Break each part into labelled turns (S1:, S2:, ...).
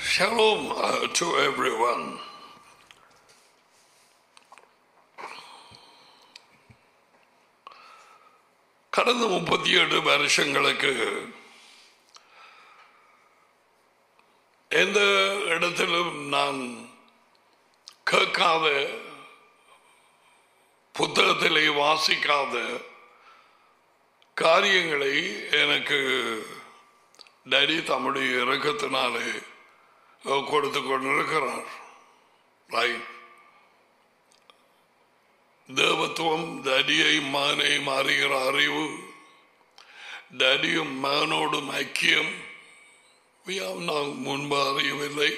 S1: Shalom uh, to everyone. கடந்த முப்பத்தி ஏழு வருஷங்களுக்கு எந்த இடத்திலும் நான் கேட்காத புத்தகத்திலே வாசிக்காத காரியங்களை எனக்கு டேடி தம்முடைய இறக்கத்தினாலே கொடுத்து கொண்டிருக்கிறார் ரைட் தேவத்துவம் டடியை மகனை மாறுகிற அறிவு டடியும் மகனோடும் ஐக்கியம் நாம் முன்பு அறியவில்லை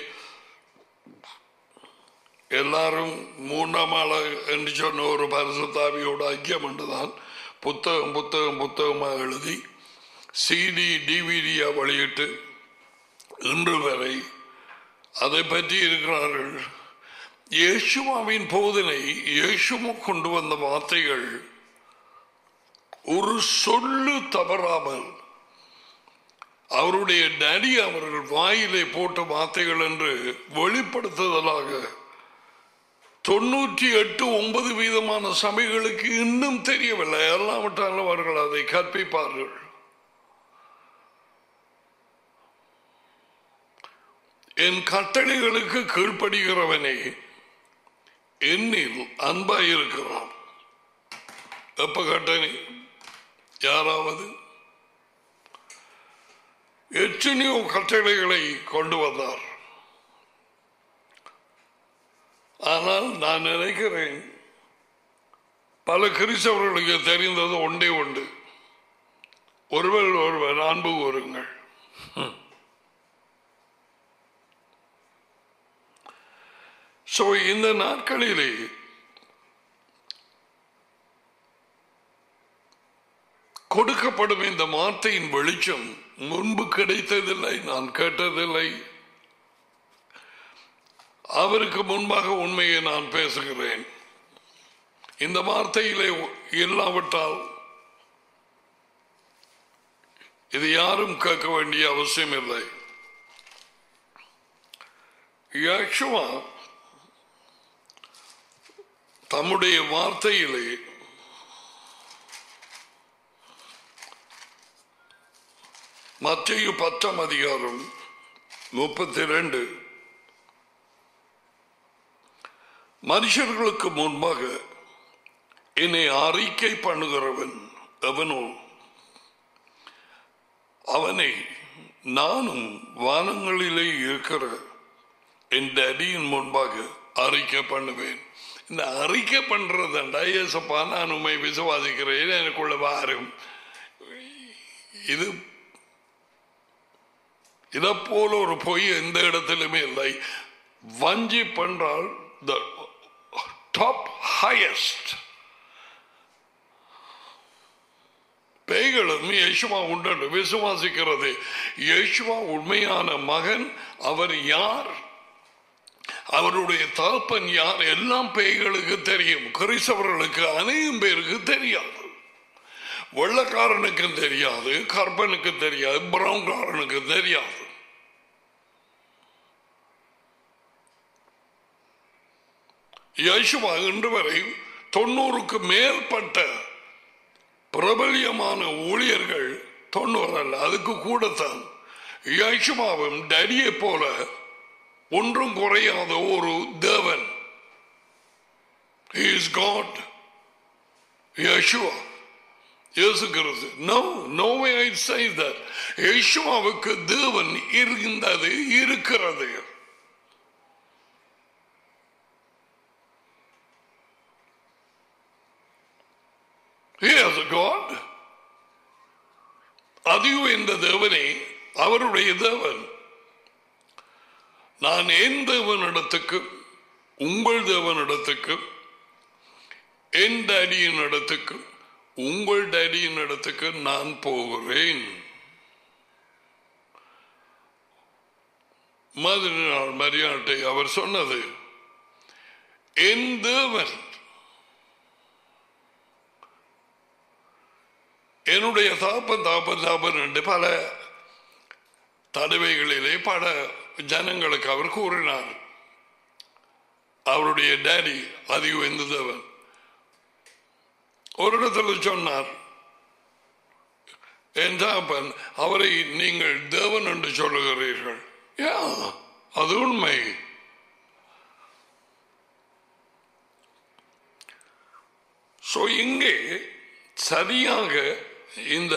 S1: எல்லாரும் மூன்றாம் ஆள என்று சொன்ன ஒரு பரிசுத்தாவியோட ஐக்கியம் என்றுதான் புத்தகம் புத்தகம் புத்தகமாக எழுதி சிடி டிவிடியா வெளியிட்டு இன்று வரை அதை பற்றி இருக்கிறார்கள் இயேசுவாவின் போதனை இயேசுவ கொண்டு வந்த வார்த்தைகள் ஒரு சொல்லு தவறாமல் அவருடைய டேடி அவர்கள் வாயிலை போட்ட வார்த்தைகள் என்று வெளிப்படுத்துதலாக தொண்ணூற்றி எட்டு ஒன்பது வீதமான சபைகளுக்கு இன்னும் தெரியவில்லை எல்லாவற்றாலும் அவர்கள் அதை கற்பிப்பார்கள் என் கட்டளைகளுக்கு கீழ்ப்படுகிறவனே என்னில் அன்பாயிருக்கிறான் எப்ப கட்டணை யாராவது எத்தனையோ கட்டளைகளை கொண்டு வந்தார் ஆனால் நான் நினைக்கிறேன் பல கிறிஸ்தவர்களுக்கு தெரிந்தது ஒன்றே உண்டு ஒருவர் ஒருவர் அன்பு கூறுங்கள் ஸோ இந்த நாட்களிலே கொடுக்கப்படும் இந்த வார்த்தையின் வெளிச்சம் முன்பு கிடைத்ததில்லை நான் கேட்டதில்லை அவருக்கு முன்பாக உண்மையை நான் பேசுகிறேன் இந்த வார்த்தையிலே இல்லாவிட்டால் இது யாரும் கேட்க வேண்டிய அவசியம் இல்லை யக்ஷுவா தம்முடைய வார்த்தையிலே மத்திய பத்தாம் அதிகாரம் முப்பத்தி ரெண்டு மனுஷர்களுக்கு முன்பாக என்னை அறிக்கை பண்ணுகிறவன் எவனோ அவனை நானும் வானங்களிலே இருக்கிற என் அடியின் முன்பாக அறிக்கை பண்ணுவேன் இந்த அறிக்கை பண்றதுண்டா ஏசப்பா நான் உண்மை விசுவாசிக்கிறேன் எனக்குள்ள வாரும் இது இதை போல ஒரு பொய் எந்த இடத்திலுமே இல்லை வஞ்சி பண்றால் த டாப் ஹையஸ்ட் பேய்களும் யேசுவா உண்டு விசுவாசிக்கிறது யேசுவா உண்மையான மகன் அவர் யார் அவருடைய தகப்பன் யார் எல்லாம் பேய்களுக்கு தெரியும் கிறிஸ்தவர்களுக்கு அநேகம் பேருக்கு தெரியாது வெள்ளக்காரனுக்கு தெரியாது கற்பனுக்கு தெரியாது பிரவுன்காரனுக்கு தெரியாது யேசுவா இன்று வரை தொண்ணூறுக்கு மேற்பட்ட பிரபலியமான ஊழியர்கள் தொண்ணூறு அல்ல அதுக்கு கூடத்தான் யேசுவாவும் டடியை போல ஒன்றும் குறையாத ஒரு தேவன் இஸ் காட் யேசுவா இயேசு கிறிஸ்து no no way I say that யேசுவாவுக்கு தேவன் இருந்தது இருக்கிறது He has a God. அதிகம் இந்த தேவனே அவருடைய தேவன் நான் என் தேவனிடத்துக்கு உங்கள் தேவனிடத்துக்கு என் டேடியின் இடத்துக்கு உங்கள் டேடியின் இடத்துக்கு நான் போகிறேன் மாதிரி நாள் மரியாதை அவர் சொன்னது என் தேவன் என்னுடைய தாப்பன் தாப்பன் தாப்பன் என்று பல தடவைகளிலே பல ஜனங்களுக்கு அவர் கூறினார் அவருடைய டேடி அதி உயர்ந்தவன் ஒரு இடத்துல சொன்னார் என் தகப்பன் அவரை நீங்கள் தேவன் என்று சொல்லுகிறீர்கள் யா அது உண்மை சோ இங்கே சரியாக இந்த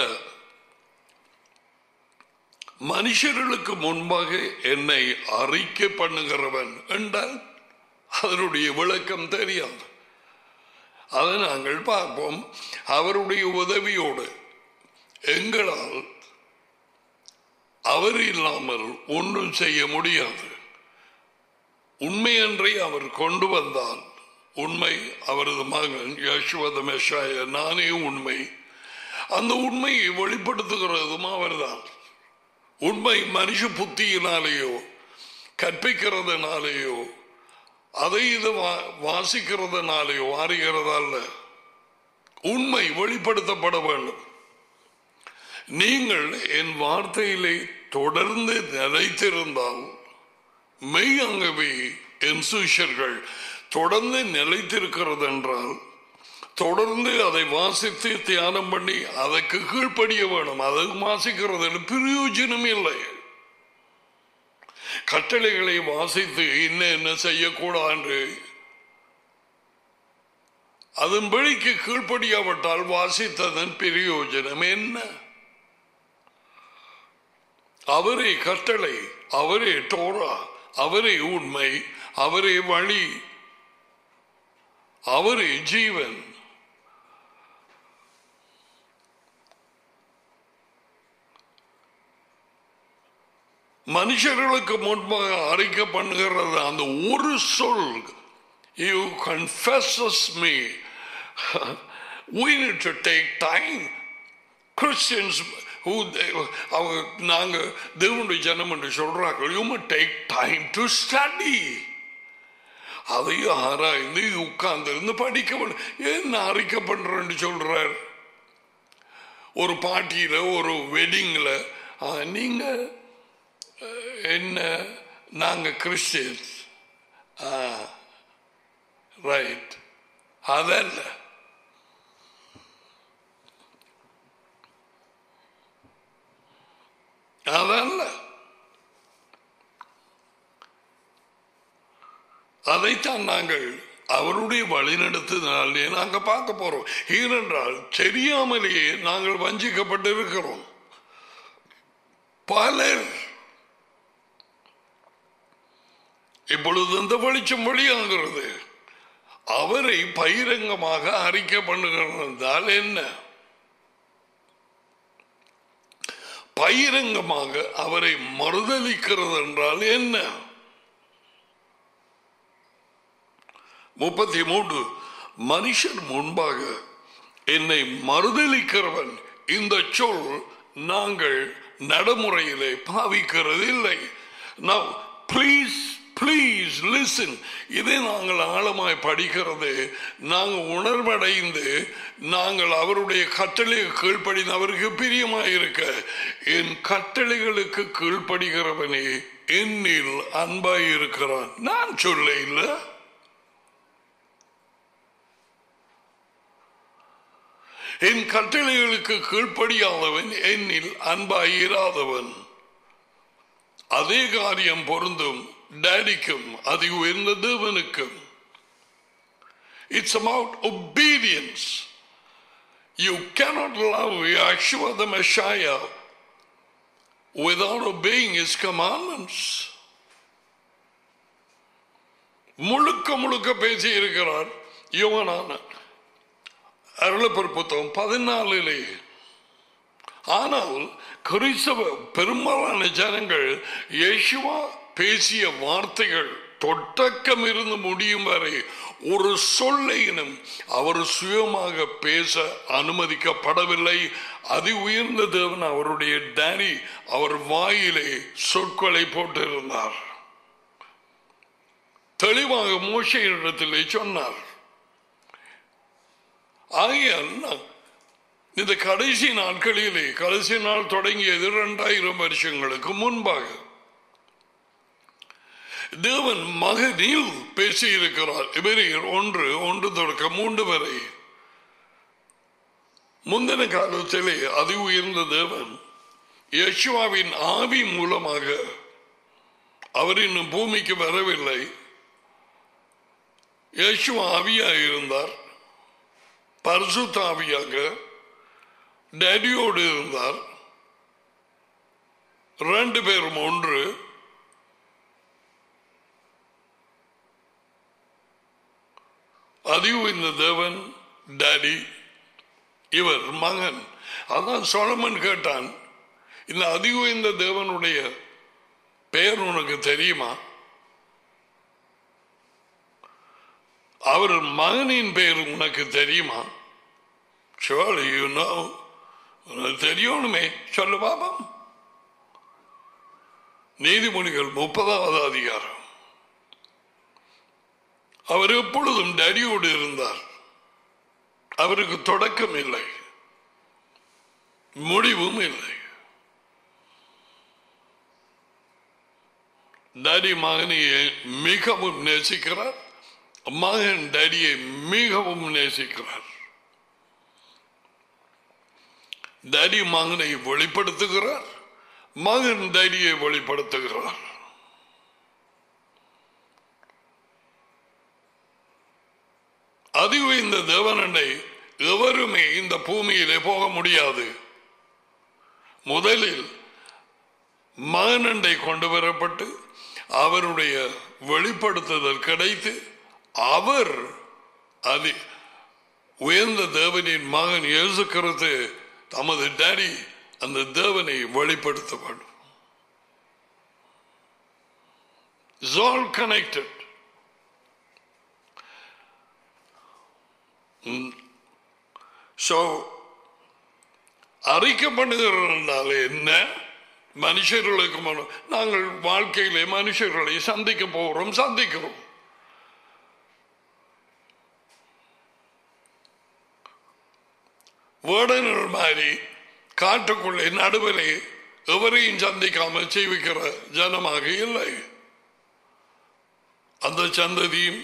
S1: மனுஷர்களுக்கு முன்பாக என்னை அறிக்கை பண்ணுகிறவன் என்றால் அதனுடைய விளக்கம் தெரியாது அதை நாங்கள் பார்ப்போம் அவருடைய உதவியோடு எங்களால் அவர் இல்லாமல் ஒன்றும் செய்ய முடியாது உண்மையன்றை அவர் கொண்டு வந்தால் உண்மை அவரது மகன் யசுவத மெஷாய நானே உண்மை அந்த உண்மையை வெளிப்படுத்துகிறதும் அவர்தான் உண்மை மனுஷ புத்தியினாலேயோ கற்பிக்கிறதுனாலேயோ அதை இது வா- வாசிக்கிறதுனாலேயோ அறிகிறதல்ல உண்மை வெளிப்படுத்தப்பட வேண்டும் நீங்கள் என் வார்த்தையிலே தொடர்ந்து நிலைத்திருந்தால் மெய்யாகவே என் சிஷ்யர்கள் தொடர்ந்து நிலைத்திருக்கிறது என்றால் தொடர்ந்து அதை வாசித்து தியானம் பண்ணி அதற்கு கீழ்ப்படிய வேணும் அதை வாசிக்கிறது பிரயோஜனம் இல்லை கட்டளைகளை வாசித்து என்ன என்ன செய்யக்கூடாது அதன் வழிக்கு கீழ்ப்படியாவிட்டால் வாசித்ததன் பிரயோஜனம் என்ன அவரே கட்டளை அவரே டோரா அவரே உண்மை அவரே வழி அவரே ஜீவன் மனுஷர்களுக்கு முன்பாக அறிக்கை பண்ணுகிறது அந்த ஒரு சொல் you confesses me we need to take time Christians who அவங்க நாங்க தேவனுடைய ஜனம் என்று சொல்றாங்க you must take time to study அதையும் ஆராய்ந்து உட்கார்ந்து இருந்து படிக்க வேண்டும் ஏன் அறிக்கை பண்றேன்னு சொல்றார் ஒரு பார்ட்டியில ஒரு வெட்டிங்ல நீங்க அஹ், என்ன நாங்க கிறிஸ்டியன்ஸ் ரைட் அதல்ல அதல்ல அதைத்தான் நாங்கள் அவருடைய வழிநடத்துதனாலே நாங்க பார்க்க போறோம் ஏனென்றால் தெரியாமலேயே நாங்கள் வஞ்சிக்கப்பட்டிருக்கிறோம் பலர் இப்பொழுது இந்த வெளிச்சம் வெளியாகிறது அவரை பகிரங்கமாக அறிக்கை பண்ணுகிறதால் என்ன பகிரங்கமாக அவரை மறுதலிக்கிறது என்றால் என்ன முப்பத்தி மூன்று மனுஷன் முன்பாக என்னை மறுதலிக்கிறவன் இந்த சொல் நாங்கள் நடைமுறையிலே பாவிக்கிறது இல்லை Now, please ப்ளீஸ் லிசன் இதை நாங்கள் ஆழமாய் படிக்கிறது நாங்கள் உணர்வடைந்து நாங்கள் அவருடைய கட்டளை கீழ்ப்படிந்து அவருக்கு பிரியமாய் இருக்க என் கட்டளைகளுக்கு கீழ்ப்படுகிறவனே என்னில் அன்பாய் இருக்கிறான் நான் சொல்ல இல்லை என் கட்டளைகளுக்கு கீழ்ப்படியாதவன் என்னில் அன்பாய் இராதவன் அதே காரியம் பொருந்தும் டேடிக்கும் அது உயர்ந்த தேவனுக்கும் it's about obedience you cannot love Yeshua the Messiah without obeying his commandments. முழுக்க முழுக்க பேசி இருக்கிறார் யுவனான அருளப்பர் புத்தகம் பதினாலிலே ஆனால் கிறிஸ்தவ பெரும்பாலான ஜனங்கள் இயேசுவா பேசிய வார்த்தைகள் தொடக்கம் இருந்து முடியும் வரை ஒரு சொல்லையினும் அவர் சுயமாக பேச அனுமதிக்கப்படவில்லை அதி உயர்ந்த தேவன் அவருடைய டேடி அவர் வாயிலே சொற்களை போட்டிருந்தார் தெளிவாக மோசையிடத்திலே சொன்னார் ஆகையால் நான் இந்த கடைசி நாட்களிலே கடைசி நாள் தொடங்கியது இரண்டாயிரம் வருஷங்களுக்கு முன்பாக தேவன் மகனில் பேசியிருக்கிறார் இவரையர் ஒன்று ஒன்று தொடக்க மூன்று வரை முந்தின காலத்திலே அதி உயர்ந்த தேவன் யேசுவாவின் ஆவி மூலமாக அவர் இன்னும் பூமிக்கு வரவில்லை யேசுவா ஆவியாக இருந்தார் பரிசுத்த ஆவியாக டேடியோடு இருந்தார் ரெண்டு பேரும் ஒன்று அதிவு இந்த தேவன் டாடி இவர் மகன் அதான் சோழமன் கேட்டான் இந்த அதிவு இந்த தேவனுடைய பெயர் உனக்கு தெரியுமா அவர் மகனின் பெயர் உனக்கு தெரியுமா surely you know உனக்கு தெரியணுமே சொல்லு பாபம் நீதிமொழிகள் முப்பதாவது அதிகாரம் அவர் எப்பொழுதும் டடியோடு இருந்தார் அவருக்கு தொடக்கம் இல்லை முடிவும் இல்லை டாடி மகனை மிகவும் நேசிக்கிறார் மகன் டாடியை மிகவும் நேசிக்கிறார் டாடி மகனை வெளிப்படுத்துகிறார் மகன் டாடியை வெளிப்படுத்துகிறார் அதுவே இந்த தேவனண்டை எவருமே இந்த பூமியிலே போக முடியாது முதலில் மகனண்டை கொண்டு வரப்பட்டு அவருடைய வெளிப்படுத்துதல் கிடைத்து அவர் அது உயர்ந்த தேவனின் மகன் இயேசுக்கிறது தமது டாடி அந்த தேவனை வெளிப்படுத்த வேண்டும் It's all connected. ஸோ அறிக்கப்படுகிறதுனால என்ன மனுஷர்களுக்கு மனு- நாங்கள் வாழ்க்கையிலே மனுஷர்களை சந்திக்க போகிறோம் சந்திக்கிறோம் வேடனர் மாதிரி காட்டுக்குள்ளே நடுவிலே எவரையும் சந்திக்காமல் செய்விக்கிற ஜனமாக இல்லை அந்த சந்ததியும்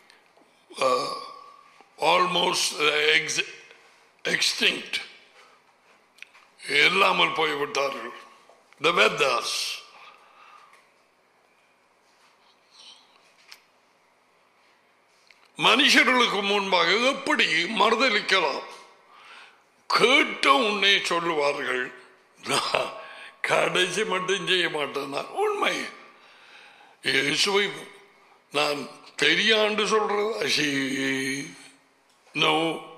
S1: ஆல்மோஸ்ட் எக்ஸ்டிங்க்ட் இல்லாமல் போய்விட்டார்கள் த வெத்தாஸ் மனுஷர்களுக்கு முன்பாக எப்படி மறுதளிக்கலாம் கேட்ட உன்னை சொல்லுவார்கள் நான் கடைசி மட்டும் செய்ய மாட்டேன் நான் உண்மை இயேசுவை நான் தெரியாண்டு சொல்றது நோ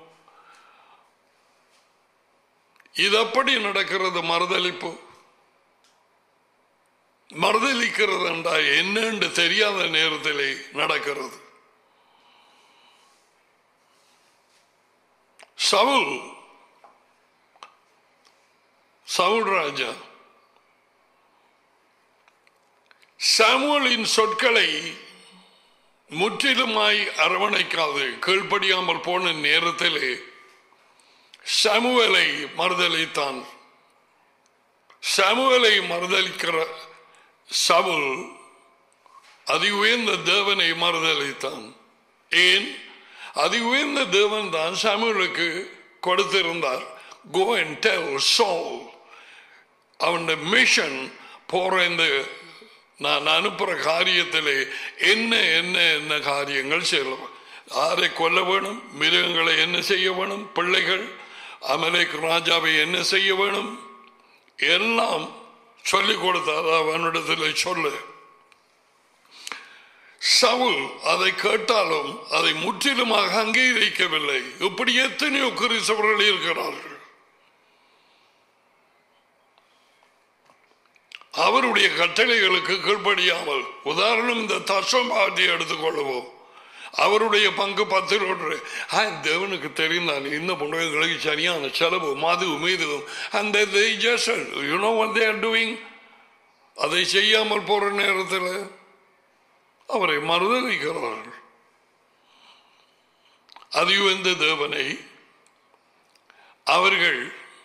S1: இது எப்படி நடக்கிறது மறுதளிப்பு மறுதளிக்கிறது என்றா என்னன்னு தெரியாத நேரத்திலே நடக்கிறது சவுல் சவுல் ராஜா சாமுவலின் சொற்களை முற்றிலுமாய் அரவணைக்காது கீழ்ப்படியாமல் போன நேரத்திலே சாமுவேலை மறுதளித்தான் சாமுவேலை மறுதளிக்கிற சவுல் அதி உயர்ந்த தேவனை மறுதளித்தான் ஏன் அதி உயர்ந்த தேவன் தான் சாமுவேலுக்கு கொடுத்திருந்தார் கோ அண்ட் டெல் சோல் அவனுடைய மிஷன் போற இந்த நான் அனுப்புற காரியத்திலே என்ன என்ன என்ன காரியங்கள் செய்யலாம் யாரை கொல்ல வேணும் மிருகங்களை என்ன செய்ய வேணும் பிள்ளைகள் அமலேக் ராஜாவை என்ன செய்ய வேணும் எல்லாம் சொல்லிக் கொடுத்தார் அவனிடத்தில் சொல்லு சவுல் அதை கேட்டாலும் அதை முற்றிலுமாக அங்கீகரிக்கவில்லை இப்படி எத்தனையோ கிறிஸ்தவர்கள் இருக்கிறார்கள் அவருடைய கட்டளைகளுக்கு கீழ்ப்படியாமல் உதாரணம் இந்த தசம்பாட்டியை எடுத்துக்கொள்வோம் அவருடைய பங்கு பத்தில் ஒன்று ஆ, தேவனுக்கு தெரிந்தான் இந்த பொண்ணுங்களுக்கு சரியான செலவு மது மீது அந்த you know what they are doing அதை செய்யாமல் போற நேரத்தில் அவரை மறுதளிக்கிறார்கள் அதியுந்த தேவனை அவர்கள்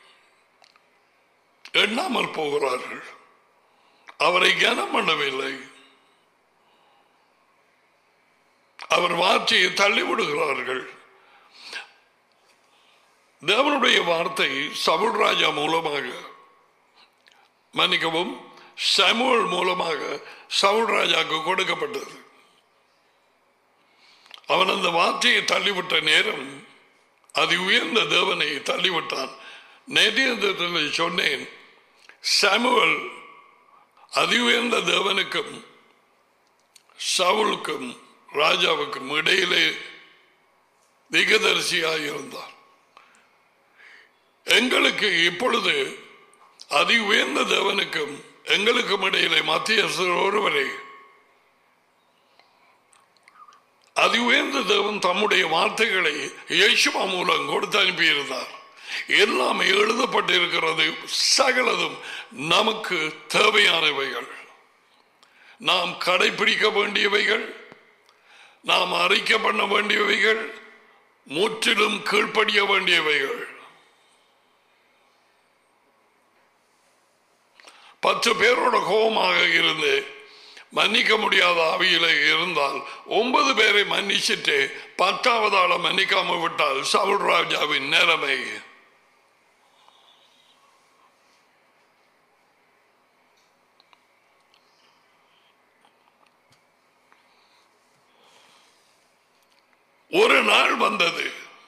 S1: எண்ணாமல் போகிறார்கள் அவரை கனம் பண்ணவில்லை அவர் வார்த்தையை தள்ளிவிடுகிறார்கள் தேவனுடைய வார்த்தை சவுல் ராஜா மூலமாக மன்னிக்கவும் சமுவல் மூலமாக சவுல் ராஜாக்கு கொடுக்கப்பட்டது அவன் அந்த வார்த்தையை தள்ளிவிட்ட நேரம் அது உயர்ந்த தேவனை தள்ளிவிட்டான் நேற்றைய தினத்தில் சொன்னேன் சாமுவல் அதி உயர்ந்த தேவனுக்கும் சவுலுக்கும் ராஜாவுக்கும் இடையிலே திகதரிசியாக இருந்தார் எங்களுக்கு இப்பொழுது அதி உயர்ந்த தேவனுக்கும் எங்களுக்கும் இடையிலே மத்தியஸ்தர் ஒருவரே அதி உயர்ந்த தேவன் தம்முடைய வார்த்தைகளை இயேசுவா மூலம் கொடுத்து அனுப்பியிருந்தார் எல்லாமே எழுதப்பட்டிருக்கிறது சகலதும் நமக்கு தேவையானவைகள் நாம் கடைபிடிக்க வேண்டியவைகள் நாம் அறிக்கை பண்ண வேண்டியவைகள் முற்றிலும் கீழ்ப்படிய வேண்டியவைகள் பத்து பேரோட கோபமாக இருந்து மன்னிக்க முடியாத ஆவியில இருந்தால் ஒன்பது பேரை மன்னிச்சுட்டு பத்தாவது ஆளை மன்னிக்காம விட்டால் சவுல் ராஜாவின் நிலைமை ஒரு நாள் வந்தது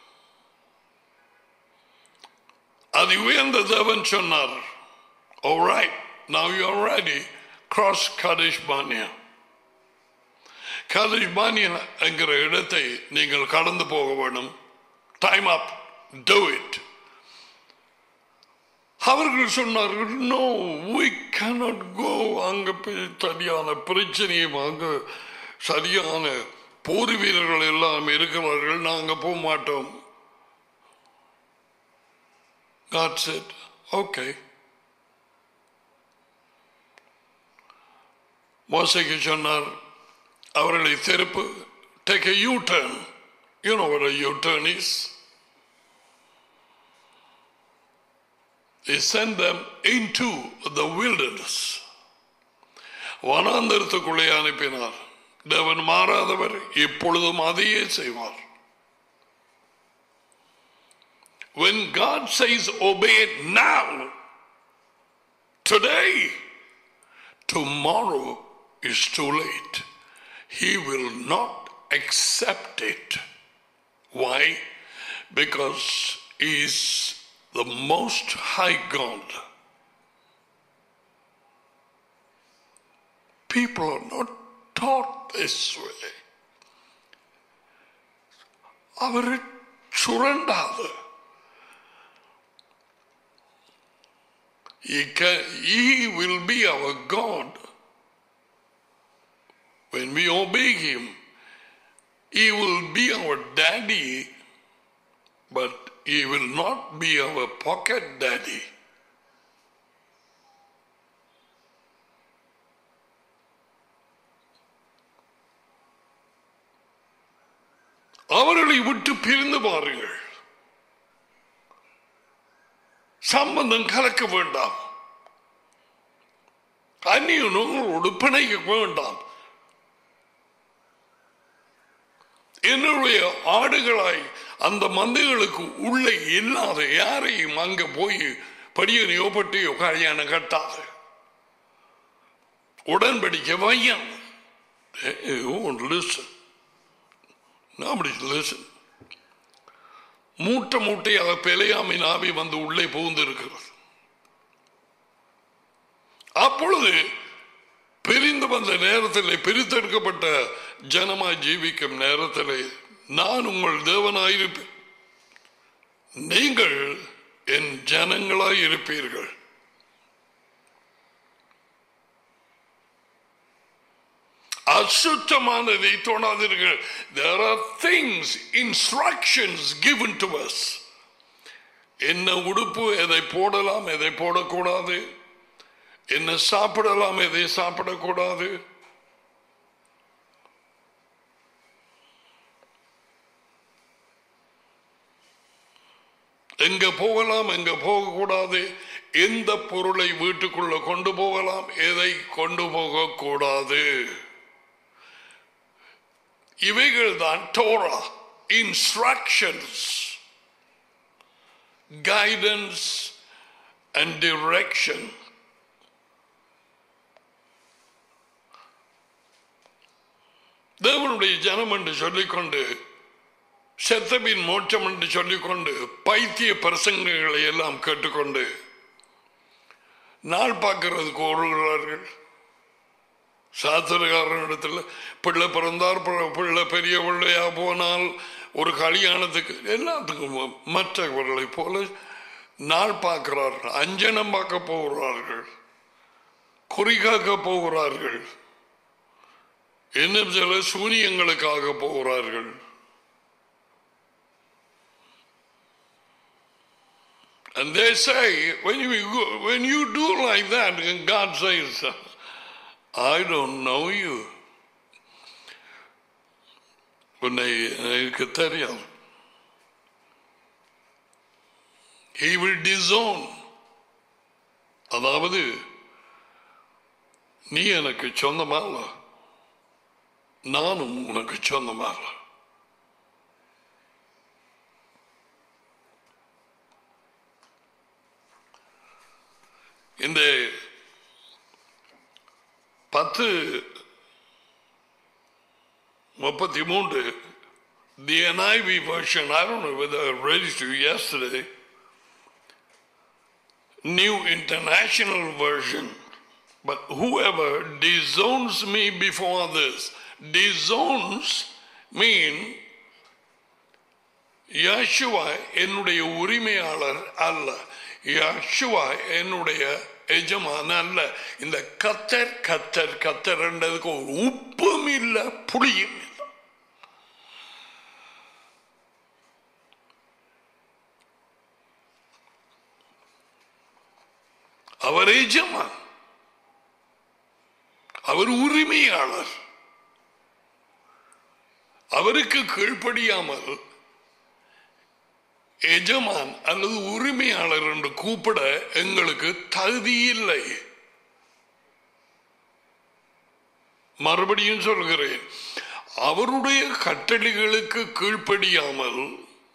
S1: அது உயர்ந்த தேவன் சொன்னார் All right, now you're ready. Cross Kadesh Barnea. Kadesh Barnea என்கிற இடத்தை நீங்கள் கடந்து போக வேண்டும் டைம் அப் do it அவர்கள் சொன்னார்கள் நோ we cannot go அங்க போய் சரியான பிரச்சனையும் அங்க சரியான போர் வீரர்கள் எல்லாம் இருக்கிறார்கள் நாங்க போக மாட்டோம் God said, okay. மோசைக்கு சொன்னார் அவர்களை திருப்பு take a U-turn. You know what a U-turn is. He sent them into the wilderness. வனாந்தரத்துக்குள்ளே அனுப்பினார் தேவன் மாறாதவர் இப்பொழுதும் அதையே செய்வார் When God says obey it now, today, tomorrow is too late. He will not accept it. Why? Because He is the Most High God. People are not taught this way. Our சுரண்டாது He, can, he will be our God when we obey Him. He will be our daddy, but He will not be our pocket daddy. அவர்களை விட்டு பிரிந்து பாருங்கள் சம்பந்தம் கலக்க வேண்டாம் அந்நியனோடு பிணைக்க வேண்டாம் என்னுடைய ஆடுகளாய் அந்த மந்தைகளுக்கு உள்ளே இல்லாத யாரையும் அங்க போய் படியனையோ பட்டியோ கல்யாணம் கட்டாது உடன்படிக்கை வையம் லிசன் நம்படி லிசன் மூட்டை மூட்டையாக பெலையாமின் ஆவி வந்து உள்ளே புகுந்திருக்கிறது அப்பொழுது பிரிந்து வந்த நேரத்தில் பிரித்தெடுக்கப்பட்ட ஜனமாய் ஜீவிக்கும் நேரத்தில் நான் உங்கள் தேவனாயிருப்பேன் நீங்கள் என் ஜனங்களாய் இருப்பீர்கள் அசுத்தமானதை தோணாதீர்கள் there are things instructions given to us என்ன உடுப்பு எதை போடலாம் எதை போடக்கூடாது என்ன சாப்பிடலாம் எதை சாப்பிடக்கூடாது எங்க போகலாம் எங்க போகக்கூடாது எந்த பொருளை வீட்டுக்குள்ள கொண்டு போகலாம் எதை கொண்டு போகக்கூடாது இவைகள் தான் Torah instructions guidance and direction தேவனுடைய ஜனம் என்று சொல்லிக்கொண்டு செத்தபின் மோட்சம் என்று சொல்லிக்கொண்டு பைத்திய பிரசங்கங்களை எல்லாம் கேட்டுக்கொண்டு நாள் பார்க்கறதுக்கு ஓடுகிறார்கள் சாத்திரக்காரனிடத்தில் பிள்ளை பிறந்தார் பி- பிள்ளை பெரிய பிள்ளையா போனால் ஒரு கல்யாணத்துக்கு எல்லாத்துக்கும் மற்றவர்களை போல நாள் பார்க்கிறார்கள் அஞ்சனம் பார்க்க போகிறார்கள் குறிகாக்க போகிறார்கள் இன்னும் சில சூனியங்களுக்காக போகிறார்கள் And they say, when you go, when you do like that, and God says, I don't know you. உன்னை எனக்கு தெரியாது He will disown. அதாவது நீ எனக்கு சொந்தமல்ல நானும் உனக்கு சொந்தமல்ல இந்த பத்து முப்பத்தி மூன்று the NIV version, I don't know whether I read it to you yesterday, New International Version. But whoever disowns me before others, disowns mean Yeshua என்னுடைய உரிமையாளர் அல்ல யஷுவா என்னுடைய எஜமான அல்ல இந்த கத்தர் கத்தர் கத்தர்ன்றதுக்கு ஒரு உப்பும் இல்லை புளியும் இல்லை அவர் எஜமான் அவர் உரிமையாளர் அவருக்கு கீழ்ப்படியாமல் எஜமான் அல்லது உரிமையாளர் என்று கூப்பிட எங்களுக்கு தகுதி இல்லை மறுபடியும் சொல்கிறேன் அவருடைய கட்டளைகளுக்கு கீழ்ப்படியாமல்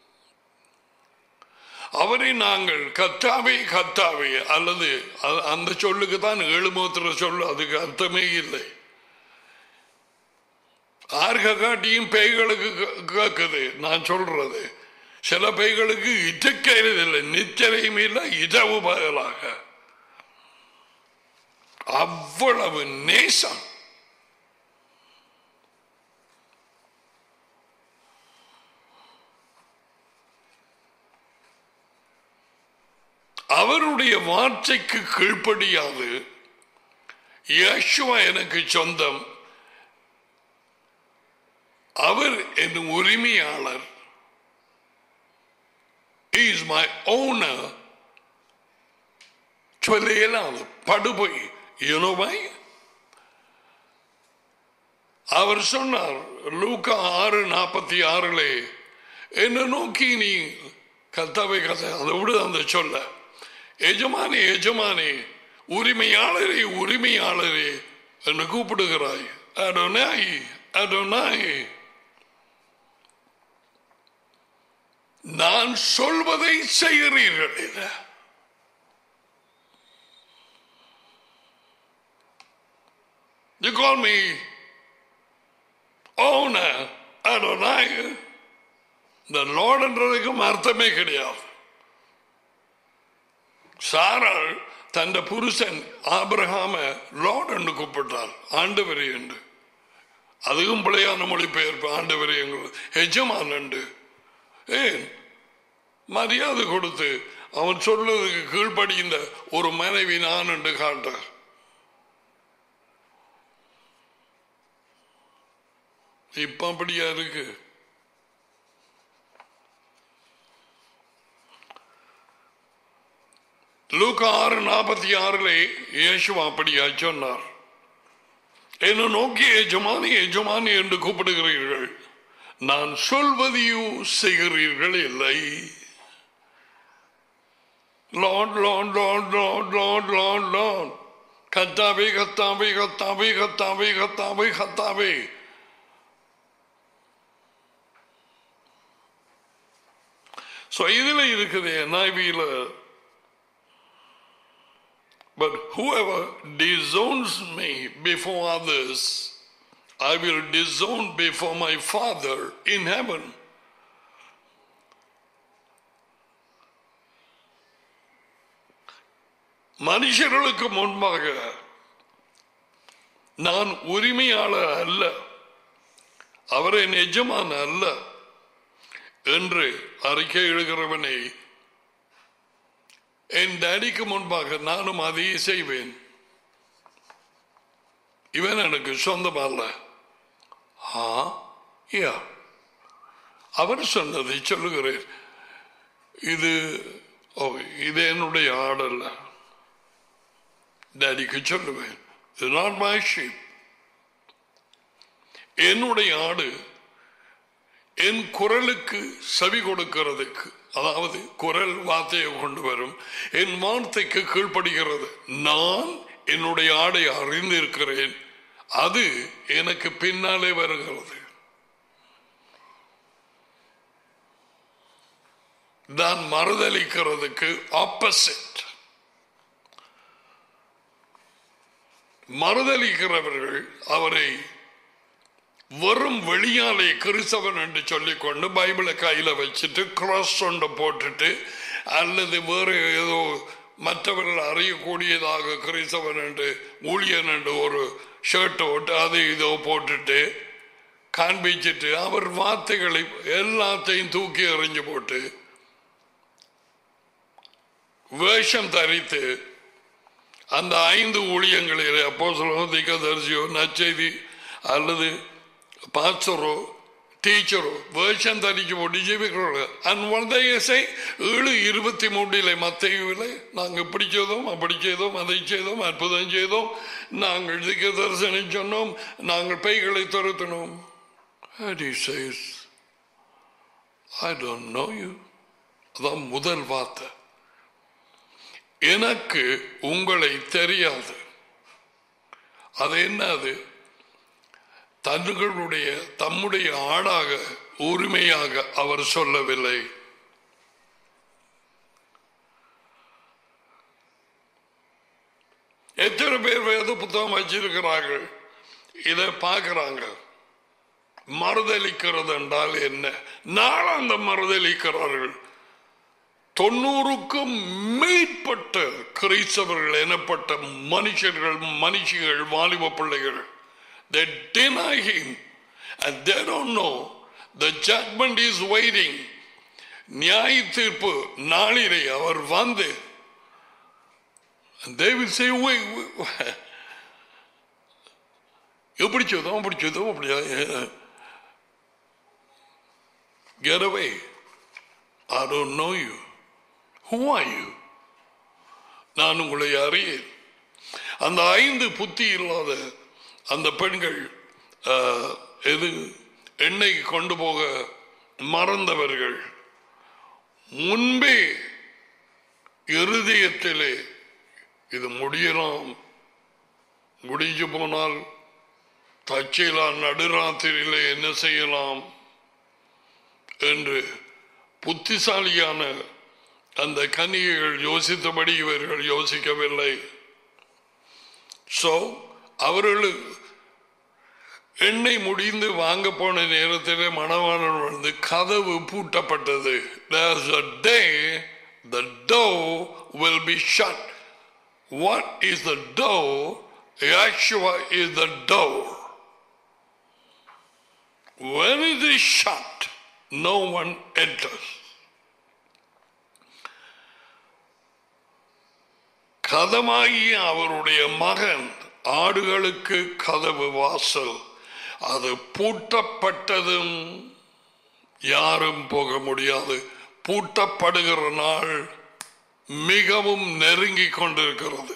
S1: அவரை நாங்கள் கத்தாவே கத்தாவே அல்லது அ- அந்த சொல்லுக்கு தான் எழுமோத்திர சொல்லு அதுக்கு அர்த்தமே இல்லை ஆர்க காட்டியும் பேய்களுக்கு கே- கேட்குது நான் சொல்றது சில பேய்களுக்கு இச்சக்கிறது இல்லை நிச்சயம் இல்லை இரவு பகலாக அவ்வளவு நேசம் அவருடைய வார்த்தைக்கு கீழ்ப்படியாது யேசுவா எனக்கு சொந்தம் அவர் என் உரிமையாளர் இஸ் மை ஓனர் சொல்ல இயலாது படுபொய் யூனோவை அவர் சொன்னார் லூக்கா ஆறு நாற்பத்தி ஆறுலே என்ன நோக்கி நீ கத்தாவை கதை அதை விடு அந்த சொல்ல எஜமானே எஜமானே உரிமையாளரே உரிமையாளரே என்று கூப்பிடுகிறாய் அடோனாய் அடோனாய் நான் சொல்வதை செய்கிறீர்கள் இல்லை You call me owner, Adonai. இந்த லார்ட்ன்றதுக்கும் அர்த்தமே கிடையாது சாராள் தந்த புருஷன் ஆபிரகாம லார்ட் என்று கூப்பிட்டார் ஆண்டவரே என்று அதுவும் பிழையான மொழிபெயர்ப்பு ஆண்டவரே எங்கள் எஜமான் என்று ஏன் மரியாதை கொடுத்து அவன் சொல்றதுக்கு கீழ்ப்படிந்த ஒரு மனைவி நான் என்று காட்டார் இப்ப அப்படியா இருக்கு லூக்கா ஆறு நாற்பத்தி ஆறுலே இயேசுவா அப்படியா சொன்னார் என்ன நோக்கி எஜமானி எஜமானி என்று கூப்பிடுகிறீர்கள் நான் சொல்வதையோ செய்கிறீர்கள் இல்லை Lord, Lord, Lord, Lord, Lord, Lord, Lord. கத்தாவே கத்தாவே கத்தாவே கத்தாவே கத்தாவே கத்தாவே ஸோ இதில் இருக்குது NIV-ல But whoever disowns me before others, I will disown before my Father in heaven. மனுஷர்களுக்கு முன்பாக நான் உரிமையாளர் அல்ல அவரை எஜமான அல்ல என்று அறிக்கை எழுகிறவனை என் டேடிக்கு முன்பாக நானும் அதையே செய்வேன் இவன் எனக்கு சொந்தமல்ல ஆ யா அவர் சொன்னதை சொல்லுகிறேன் இது ஓ இது என்னுடைய ஆடல்ல டேடிக்கு சொல்லுவேன் இது நாட் மை ஷீப் என்னுடைய ஆடு என் குரலுக்கு செவி கொடுக்கிறதுக்கு அதாவது குரல் வார்த்தையை கொண்டு வரும் என் வார்த்தைக்கு கீழ்ப்படுகிறது நான் என்னுடைய ஆடை அறிந்திருக்கிறேன் அது எனக்கு பின்னாலே வருகிறது நான் மறுதளிக்கிறதுக்கு ஆப்போசிட் மறுதளிக்கிறவர்கள் அவரை வெறும் வெளியாலே கிறிஸ்தவன் என்று சொல்லிக்கொண்டு பைபிளை கையில வச்சுட்டு கிராஸ் ஒன்றை போட்டுட்டு அல்லது வேறு ஏதோ மற்றவர்கள் அறியக்கூடியதாக கிறிஸ்தவன் என்று ஊழியன் என்று ஒரு ஷர்ட் போட்டு அது இதோ போட்டுட்டு காண்பிச்சிட்டு அவர் வார்த்தைகளை எல்லாத்தையும் தூக்கி எறிஞ்சு போட்டு வேஷம் தரித்து அந்த ஐந்து ஊழியங்களில் அப்போ சொல்லுவோம் திக்கதரிசியோ நச்செய்தி அல்லது பாஸ்டரோ டீச்சரோ வேஷம் தரிச்சு போட்டு ஜீவிக்கிறோம் அன்வந்தையசை ஏழு இருபத்தி மூன்றிலே மத்தையிலே நாங்கள் இப்படி செய்தோம் அப்படி செய்தோம் அதை செய்தோம் அற்புதம் செய்தோம் நாங்கள் திக்க தரிசனம் சொன்னோம் நாங்கள் பைகளை துரத்தினோம் And he says, I don't know you. அதான் முதல் வார்த்தை எனக்கு உங்களை தெரியாது அது என்னது தன்னுடைய தம்முடைய ஆடாக உரிமையாக அவர் சொல்லவில்லை எத்தனை பேர் வேத புத்தகம் வச்சிருக்கிறார்கள் இதை பார்க்கிறாங்க மறுதளிக்கிறது என்றால் என்ன நாளாந்த மறுதளிக்கிறார்கள் தொண்ணூறுக்கும் மேற்பட்ட கிறிஸ்தவர்கள் எனப்பட்ட மனுஷர்கள் மனுஷிகள் வாலிப பிள்ளைகள் they deny him and they don't know the judgment is waiting நியாய தீர்ப்பு நாளிலே அவர் வந்து they will say wait, wait. எப்படி செய்தோம் அப்படி செய்தோம் அப்படியா get away I don't know you who are you நான் உங்களை அறியேன் அந்த ஐந்து புத்தி இல்லாத அந்த பெண்கள் ஆஹ், எது எண்ணெய் கொண்டு போக மறந்தவர்கள் முன்பே இருதயத்திலே இது முடியலாம் முடிஞ்சு போனால் தச்சையிலாம் நடுராத்திரியிலே என்ன செய்யலாம் என்று புத்திசாலியான அந்த கன்னிகைகள் யோசித்தபடி இவர்கள் யோசிக்கவில்லை சோ அவர்கள் எண்ணெய் முடிந்து வாங்க போன நேரத்தில் மணவாளன் வந்து கதவு பூட்டப்பட்டது There's a day the door will be shut. What is the door? Yeshua is the door. When it is shut, no one enters. கதமாகிய அவருடைய மகன் ஆடுகளுக்கு கதவு வாசல் அது பூட்டப்பட்டதும் யாரும் போக முடியாது பூட்டப்படுகிற நாள் மிகவும் நெருங்கி கொண்டிருக்கிறது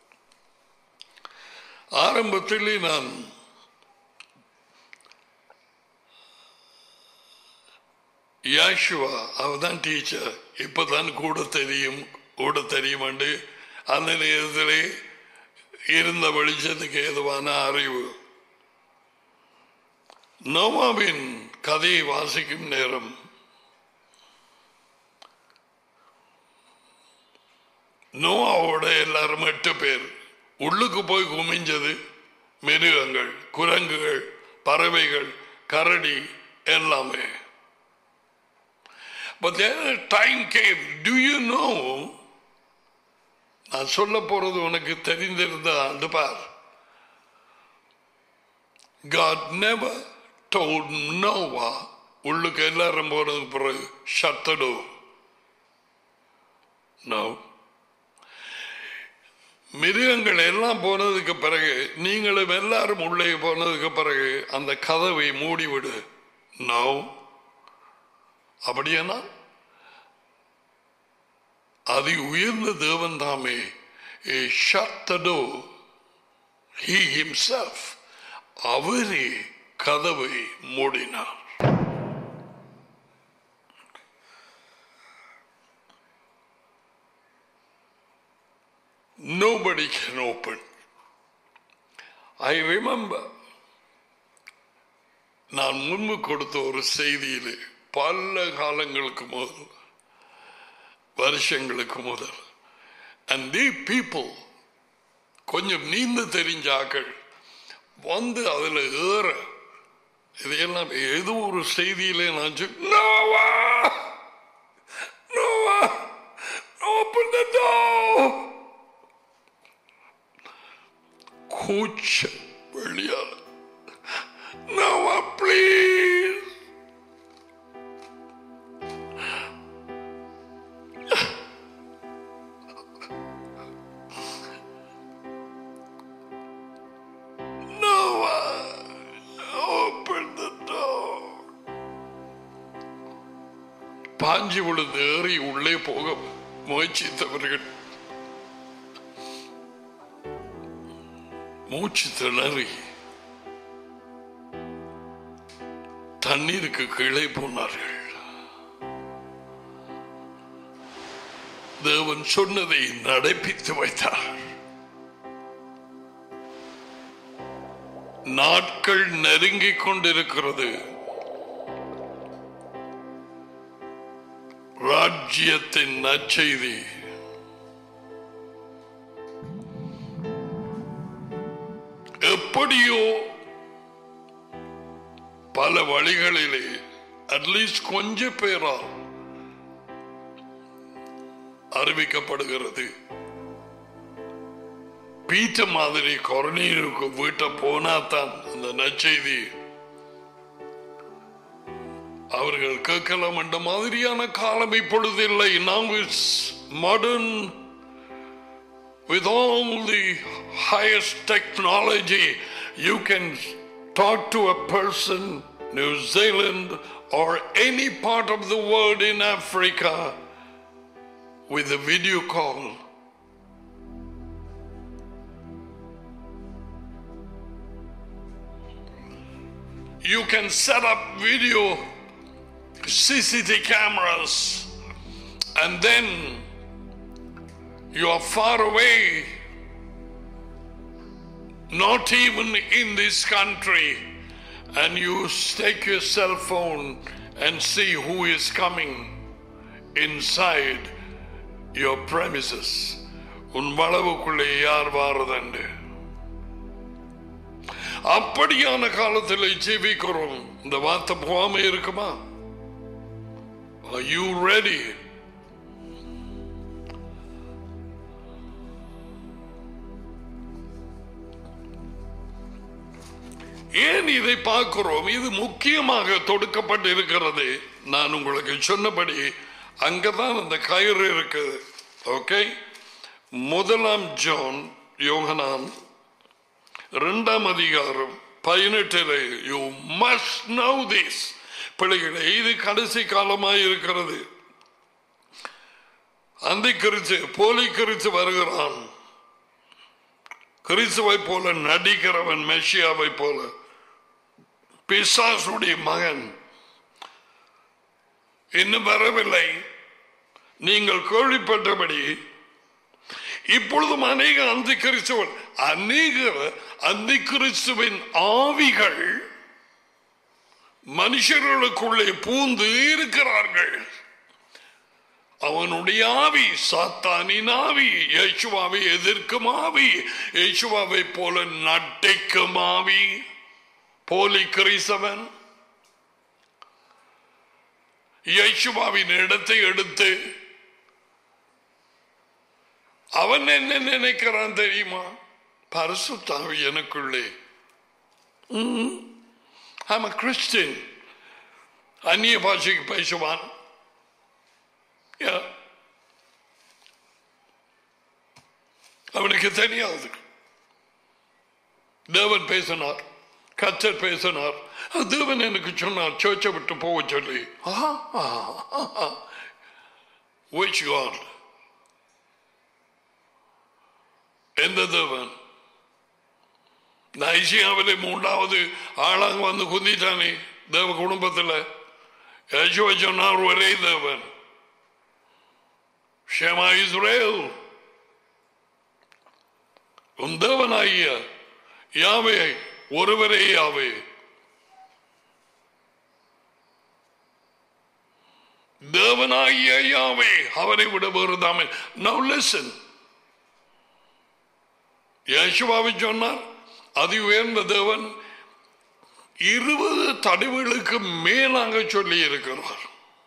S1: ஆரம்பத்தில் நான் யாஷுவா அவதான் டீச்சர் இப்பதான் கூட தெரியும் ஓட தெரியுமாண்டு அந்த நேரத்திலே இருந்த வெளிச்சத்துக்கு ஏதுவான அறிவு நோமாவின் கதையை வாசிக்கும் நேரம் நோவாவோட எல்லாரும் எட்டு பேர் உள்ளுக்கு போய் குமிஞ்சது மிருகங்கள் குரங்குகள் பறவைகள் கரடி எல்லாமே But then a time came. Do you know? நான் சொல்ல போறது உனக்கு தெரிந்திருந்த அந்த பார் God never told Noah உள்ளுக்கு எல்லாரும் போனதுக்கு பிறகு shut the door. No. மிருகங்கள் எல்லாம் போனதுக்கு பிறகு நீங்களும் எல்லாரும் உள்ளே போனதுக்கு பிறகு அந்த கதவை மூடிவிடு நோ அப்படியானா அதி உயர்ந்த தேவன் தாமே ஷத்தடோ ஹி himself அவரே கதவை மூடினார் Nobody can open. I remember நான் முன்பு கொடுத்த ஒரு செய்தியிலே பல காலங்களுக்கு முதல் வருஷங்களுக்கு முதல் அண்ட் தி பீப்புள் கொஞ்சம் நீந்த தெரிஞ்ச ஆக்கள் வந்து அதுல ஏற இதையெல்லாம் ஏதோ ஒரு செய்தியிலே நான் சொல் Noah Noah open the door கூச்ச வெளியால Noah please Noah, open the door. பாஞ்சி விழுந்து ஏறி உள்ளே போக முயற்சித்தவர்கள் மூச்சு திணறி தண்ணீருக்கு கீழே போனார்கள் தேவன் சொன்னதை நடப்பித்து வைத்தார் நாட்கள் நெருங்கிக் கொண்டிருக்கிறது ராஜ்யத்தின் நற்செய்தி எப்படியோ பல வழிகளிலே அட்லீஸ்ட் கொஞ்ச பேரால் அறிவிக்கப்படுகிறது பீட்ட மாதிரி கொரநீருக்கு வீட்டை போனாதான் அந்த நற்செய்தி அவர்கள் கேட்கலாம் என்ற மாதிரியான காலம் இப்பொழுது இல்லை now it's modern with all the highest technology you can talk to a person New Zealand or any part of the world in Africa with a video call you can set up video CCTV cameras and then you are far away, not even in this country, and you take your cell phone and see who is coming inside your premises. உன் வளவுக்குள்ளே யார் வாரதண்டு அப்படியான காலத்தில் ஜீவிக்கிறோம் இந்த வார்த்தை போகாம இருக்குமா Are you ready? ஏன் இதை பார்க்கிறோம் இது முக்கியமாக தொடுக்கப்பட்டு இருக்கிறது நான் உங்களுக்கு சொன்னபடி அங்கதான் அந்த கயிறு இருக்குது ஓகே முதலாம் ஜோன் யோகனான் இரண்டாம் அதிகாரம் பதினெட்டில் யூ மஸ்ட் நவ் திஸ் பிள்ளைகளே இது கடைசி காலமாய் இருக்கிறது அந்த கிறிச்சு போலி கிறிச்சு வருகிறான் கிறிஸ்துவை போல நடிக்கிறவன் மெஷியாவை போல பிசாசுடைய மகன் இன்னும் வரவில்லை நீங்கள் கேள்விப்பட்டபடி இப்பொழுதும் அநேக அந்தி கிறிஸ்துவன் அநேக அந்தி கிறிஸ்துவின் ஆவிகள் மனுஷர்களுக்குள்ளே பூந்து இருக்கிறார்கள் அவனுடைய ஆவி சாத்தானின் ஆவி இயேசுவாவை எதிர்க்கும் ஆவி இயேசுவாவை போல நட்டைக்கும் ஆவி போலி கிறிஸ்தவன் இயேசுவாவின் இடத்தை எடுத்து அவன் என்ன நினைக்கிறான் தெரியுமா பரிசுத்தாவி எனக்குள்ளே I'm a Christian. அந்நிய பாஷைக்கு பேசுவான் Yeah. அவனுக்கு தெரியாது தேவன் பேசினார் கச்சர் பேசினார் தேவன் எனக்கு சொன்னார் சர்ச்சை விட்டு போக சொல்லி Which God? எந்த தேவன் நைசியாவிலே மூன்றாவது ஆளாக வந்து குந்திட்டானே தேவ குடும்பத்தில் யேசுவை சொன்னார் ஒரே தேவன் ஷேமா இஸ்ரேல் உன் தேவனாகிய யாவே ஒருவரே யாவே தேவனாகிய யாவே அவரை விட வேறு தாமே நவ் லிசன் யேசுவாவை சொன்னார் அதி உயர்ந்த தேவன் இருபது தடவைகளுக்கு மேலாக சொல்லி இருக்கிறார்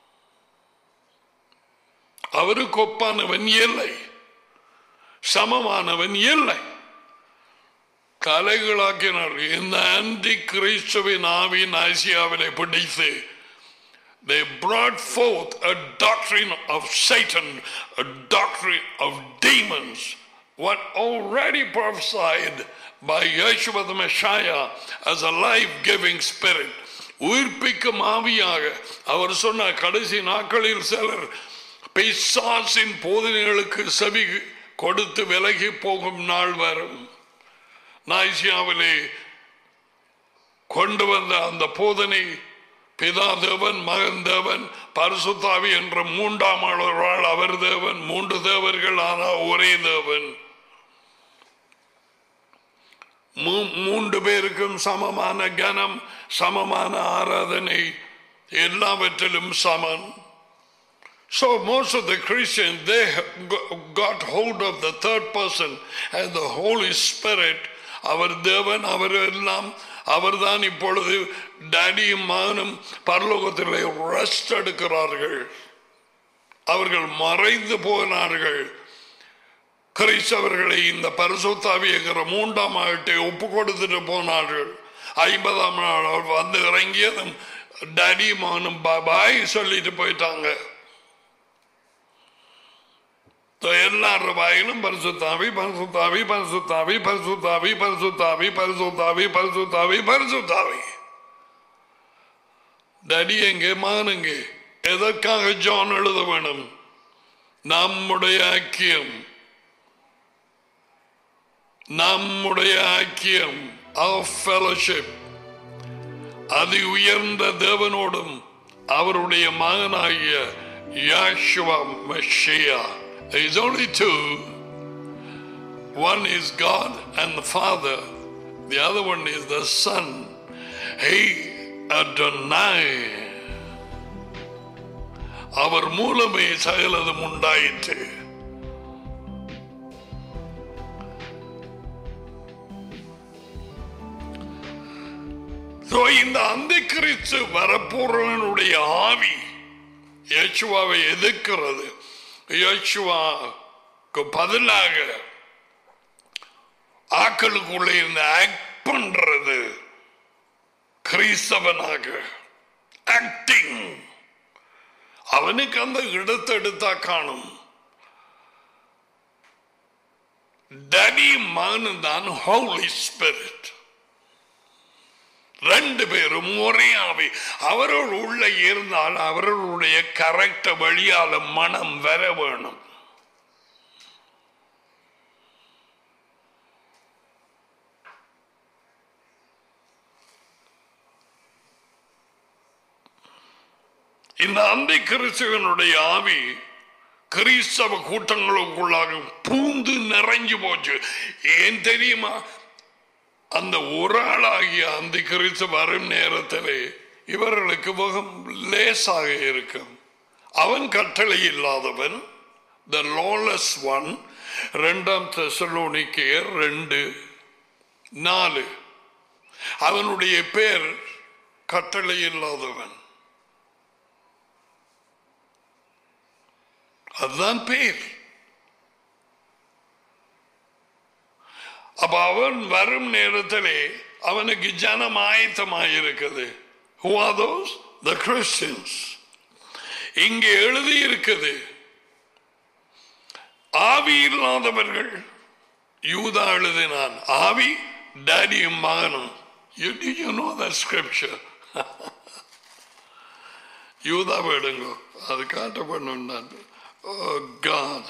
S1: அவருக்கு ஒப்பானவன் இல்லை சமமானவன் இல்லை கலைகளாக்கினார் இந்த ஆன்டி கிறிஸ்துவின் ஆவின் ஆசியாவினை பிடித்து They brought forth a doctrine of Satan, a doctrine of demons, what already prophesied by Yeshua the Messiah as a life-giving spirit. உயிர்ப்பிக்கும் ஆவியாக அவர் சொன்ன கடைசி நாட்களில் சிலர் பிசாசின் போதனைகளுக்கு செவி கொடுத்து விலகி போகும் நாள் வரும் நாய்சியாவிலே கொண்டு வந்த அந்த போதனை பிதா தேவன் மகன் தேவன் பரிசுத்தாவி என்ற மூன்றாம் ஆள் அவர் தேவன் மூன்று தேவர்கள் ஆனால் ஒரே தேவன் மூன்று பேருக்கும் சமமான கனம் சமமான ஆராதனை எல்லாவற்றிலும் சமன் So most of the Christians, they got hold of the third person and the Holy Spirit. அவர் தேவன் அவர் எல்லாம் அவர்தான் இப்பொழுது டேடியும் மகனும் பரலோகத்தில் ரெஸ்ட் எடுக்கிறார்கள் அவர்கள் மறைந்து போனார்கள் கிறிஸ்தவர்களை இந்த பரிசுத்தாவியங்கிற மூன்றாம் ஆட்டை ஒப்பு கொடுத்துட்டு போனார்கள் ஐம்பதாம் நாள் அவர் வந்து இறங்கியதும் டேடி மகனும் பாய் சொல்லிட்டு போயிட்டாங்க எல்லாரும் வாயிலும் பரிசுத்தாவி பரிசுத்தாவி பரிசுத்தாவி பரிசுத்தாவி பரிசுத்தாவி பரிசுத்தாவி பரிசுத்தாவி பரிசுத்தாவி டடி எங்கே மகனுங்க எதற்காக ஜான் எழுத வேணும் நம்முடைய ஐக்கியம் நம்முடைய ஐக்கியம் ஃபெலோஷிப் அதி உயர்ந்த தேவனோடும் அவருடைய மகனாகிய Yeshua Messiah There is only two. One is God and the Father. The other one is the Son. Hey, Adonai. அவர் மூலமே சகலதும் உண்டாயிற்று இந்த அந்த கிறிஸ்து வரப்போறவனுடைய ஆவி இயேசுவாவை எதிர்க்கிறது யோசுவாக்கு பதிலாக ஆக்களுக்குள்ள இருந்து ஆக்ட் பண்றது கிறிஸ்தவனாக ஆக்டிங் அவனுக்கு அந்த இடத்தை எடுத்தா காணும் டடி மகனு தான் ஹோலி ஸ்பிரிட் ரெண்டு பேரும் ஒரே ஆவி அவரோடு உள்ள இருந்தால் அவர்களுடைய கரெக்ட வழியால மனம் வர வேணும் இந்த அந்தி கிறிஸ்துவனுடைய ஆவி கிறிஸ்தவ கூட்டங்களுக்குள்ளாக பூந்து நிறைஞ்சு போச்சு ஏன் தெரியுமா அந்த ஒரு ஆளாகிய அந்த கிறிஸ்து வரும் நேரத்திலே இவர்களுக்கு முகம் லேசாக இருக்கும் அவன் கட்டளை இல்லாதவன் த லாலஸ் ஒன் ரெண்டாம் தெசலோனிக்கேயர் ரெண்டு நாலு அவனுடைய பேர் கட்டளை இல்லாதவன் அதுதான் பேர் அப்ப அவன் வரும் நேரத்திலே அவனுக்கு ஜனம் ஆயத்தமாயிருக்குது Who are those? The Christians. இங்கே எழுதி இருக்குது ஆவி இல்லாதவர்கள் யூதா எழுதினான் ஆவி டேடியும் மகனும் You, did you know that scripture? யூதா எடுங்க அது காட்டப்படணும் நான் Oh God.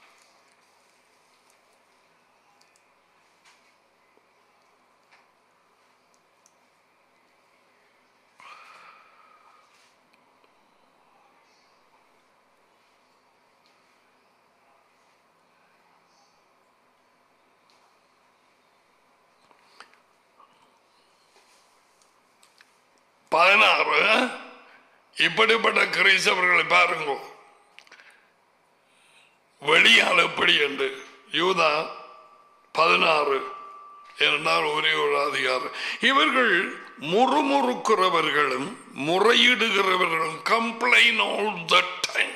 S1: பதினாறு இப்படிப்பட்ட கிறிஸ்தவர்களை பாருங்க வெளியால் எப்படி என்று யூதா பதினாறு என்றால் ஒரே ஒரு அதிகாரம் இவர்கள் முறுமுறுக்கிறவர்களும் முறையிடுகிறவர்களும் கம்ப்ளைன் ஆல் த டைம்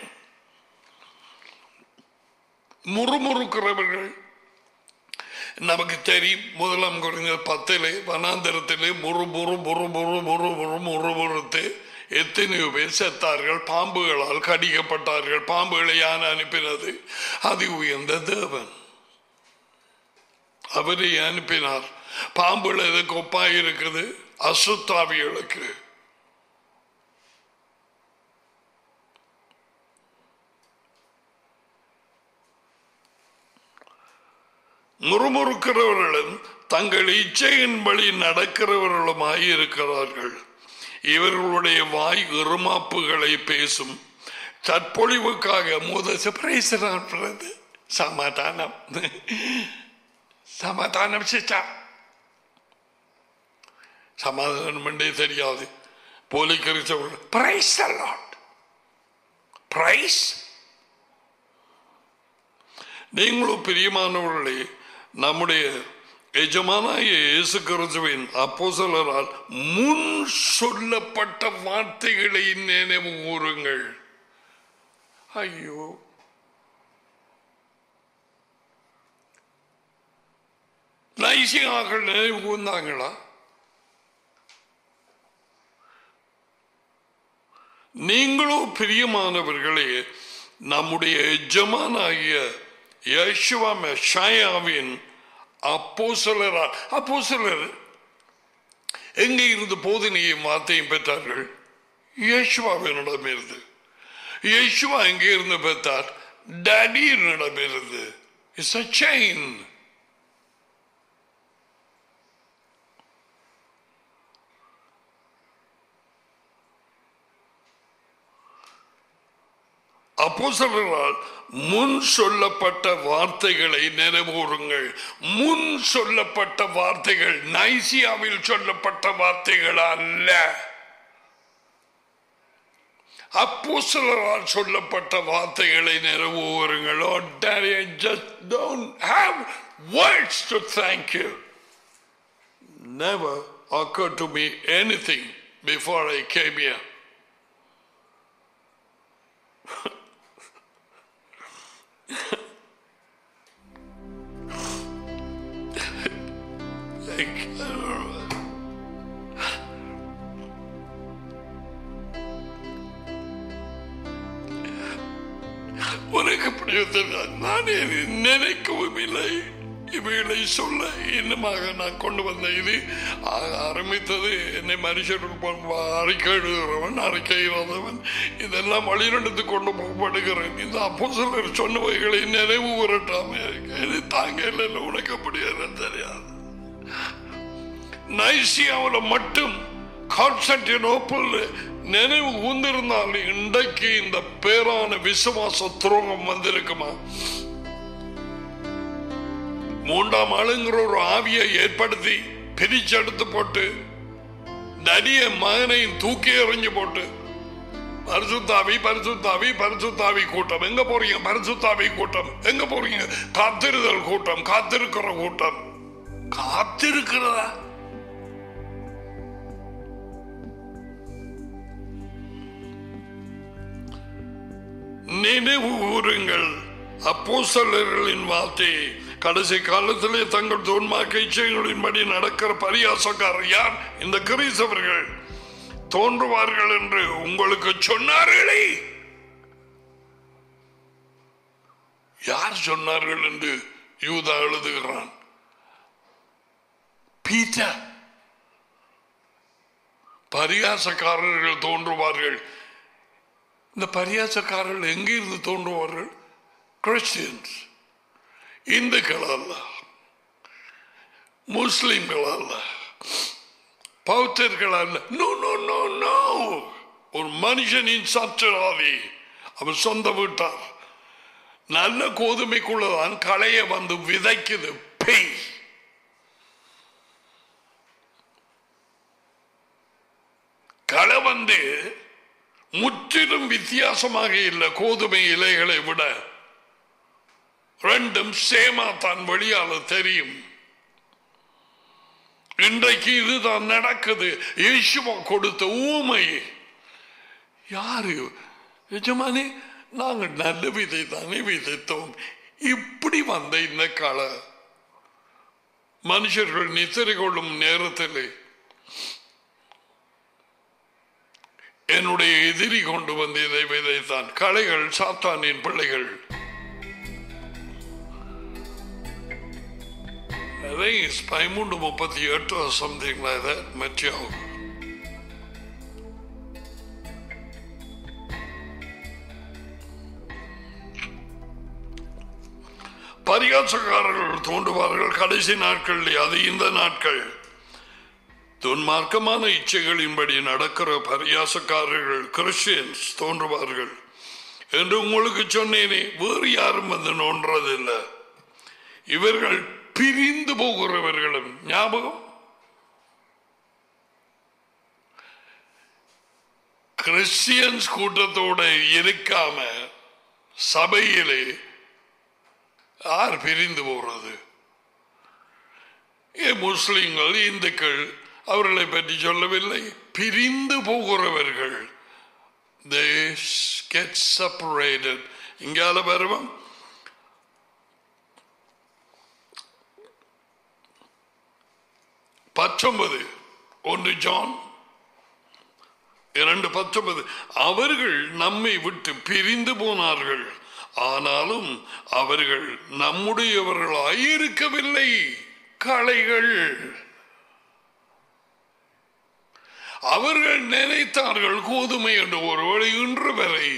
S1: முறுமுறுக்கிறவர்கள் நமக்கு தெரியும் முதலாம் குறைந்த பத்திலே வனாந்தரத்திலே முறு முறு முறு முறு முறு முறு முறுமுறுத்து எத்தனையோ பேர் செத்தார்கள் பாம்புகளால் கடிக்கப்பட்டார்கள் பாம்புகளை யான் அனுப்பினது அது உயர்ந்த தேவன் அவரை அனுப்பினார் பாம்புகள் எதுக்கு ஒப்பாய் இருக்குது அசுத்தாவிகளுக்கு முறுமுறுக்கிறவர்களும் தங்கள் இச்சையின்படி நடக்கிறவர்களுமாய் இருக்கிறார்கள் இவர்களுடைய வாய் இருமாப்புகளை பேசும் தற்பொழிவுக்காக முதல் பிரேசனான்றது சமாதானம் சமாதானம் சிச்சா சமாதானம் பண்ணே தெரியாது போலி கரிச்சவர்கள் பிரைஸ் லாட் பிரைஸ் நீங்களும் பிரியமானவர்களே நம்முடைய எஜமானாய இயேசு கிறிஸ்துவின் அப்போசலரால் முன் சொல்லப்பட்ட வார்த்தைகளை நினைவு கூறுங்கள் ஐயோ நைசியாக நினைவு கூர்ந்தாங்களா நீங்களோ பிரியமானவர்களே நம்முடைய எஜமானாகிய யேசுவா மெஷாயாவின் அப்போசலரா அப்போசலர் எங்கே இருந்து போதனையும் வார்த்தையும் பெற்றார்கள் யேசுவாவினிடம் இருந்து யேசுவா எங்கே இருந்து பெற்றார் டேடியினிடம் இருந்து இட்ஸ் அ செயின் அப்போசலரால் முன் சொல்லப்பட்ட வார்த்தைகளை நினைவூறுங்கள் முன் சொல்லப்பட்ட வார்த்தைகள் நைசியாவில் சொல்லப்பட்ட வார்த்தைகள் அல்ல அப்போசலரால் சொல்லப்பட்ட வார்த்தைகளை நினைவூறுங்கள் Oh, Daddy, I just don't have words to thank you. Never occurred to me anything before I came here. உனக்கு பிடித்தது நான் இதை நினைக்கவும் இல்லை இவைகளை சொல்ல இன்னமாக நான் கொண்டு வந்த இது ஆ- ஆரம்பித்தது என்னை மனுஷருக்கு அறிக்கை எழுதுகிறவன் அறிக்கை இல்லாதவன் இதெல்லாம் வழிநடத்து கொண்டு போகப்படுகிறேன் இந்த அப்போ சிலர் சொன்னவைகளை நினைவு கூறட்டாமே இது தாங்க இல்லை உனக்கு அப்படி என்ன தெரியாது நைசியாவில் மட்டும் கான்ஸ்டன்டினோப்பிள் நினைவு கூர்ந்திருந்தால் இன்றைக்கு இந்த பேரான விசுவாச துரோகம் வந்திருக்குமா மூன்றாம் ஆளுங்கிற ஒரு ஆவியை ஏற்படுத்தி பிரிச்செடுத்து போட்டு நடிய மகனையும் தூக்கி எறிஞ்சு போட்டு பரிசுத்தாவி பரிசுத்தாவி பரிசுத்தாவி கூட்டம் எங்க போறீங்க பரிசுத்தாவி கூட்டம் எங்க போறீங்க காத்திருதல் கூட்டம் காத்திருக்கிற கூட்டம் காத்திருக்கிறதா நினைவு கூறுங்கள் அப்போஸ்தலர்களின் வார்த்தையை கடைசி காலத்திலே தங்கள் தோன்மாக்க இச்சைகளின்படி நடக்கிற பரியாசக்காரர் யார் இந்த கிறிஸ்தவர்கள் தோன்றுவார்கள் என்று உங்களுக்கு சொன்னார்களே யார் சொன்னார்கள் என்று யூதா எழுதுகிறான் பீட்டர் பரியாசக்காரர்கள் தோன்றுவார்கள் இந்த பரியாசக்காரர்கள் எங்கிருந்து தோன்றுவார்கள் கிறிஸ்டியன்ஸ் இந்துக்கள் அல்ல முஸ்லிம்கள் அல்ல பௌத்தர்கள் அல்ல நோ நோ நோ நோ ஒரு மனுஷனின் சற்றராவி அவர் சொந்த வீட்டார் நல்ல கோதுமைக்குள்ளதான் களைய வந்து விதைக்குது பெய் களை வந்து முற்றிலும் வித்தியாசமாக இல்லை கோதுமை இலைகளை விட ரெண்டும் சேமா தான் வெளியால தெரியும் இன்றைக்கு இதுதான் நடக்குது இயேசுவா கொடுத்த ஊமை யாரு எஜமானே நாங்கள் நல்ல விதை தானே விதைத்தோம் இப்படி வந்த இந்த கால மனுஷர்கள் நித்திரை கொள்ளும் நேரத்தில் என்னுடைய எதிரி கொண்டு வந்து இதை விதைத்தான் களைகள் சாத்தானின் பிள்ளைகள் I think it's பதிமூன்று முப்பத்தி எட்டு or something like that, Matthew. பரிகாசக்காரர்கள் தோன்றுவார்கள் கடைசி நாட்களில் அது இந்த நாட்கள் துன்மார்க்கமான இச்சைகளின்படி நடக்கிற பரியாசக்காரர்கள் கிறிஸ்டியன்ஸ் தோன்றுவார்கள் என்று உங்களுக்கு சொன்னேனே வேறு யாரும் வந்து நோன்றதில்லை இவர்கள் பிரிந்து போகிறவர்களும் ஞாபகம் கிறிஸ்டியன்ஸ் கூட்டத்தோட இருக்காம சபையிலே யார் பிரிந்து போறது ஏ முஸ்லிம்கள் இந்துக்கள் அவர்களை பற்றி சொல்லவில்லை பிரிந்து போகிறவர்கள் they get separated இங்கால பருவம் பத்தொன்பது ஒன்று ஜான் இரண்டு பத்தொன்பது அவர்கள் நம்மை விட்டு பிரிந்து போனார்கள் ஆனாலும் அவர்கள் நம்முடையவர்களாய் இருக்கவில்லை களைகள் அவர்கள் நினைத்தார்கள் கோதுமை என்று ஒருவேளை இன்று வரை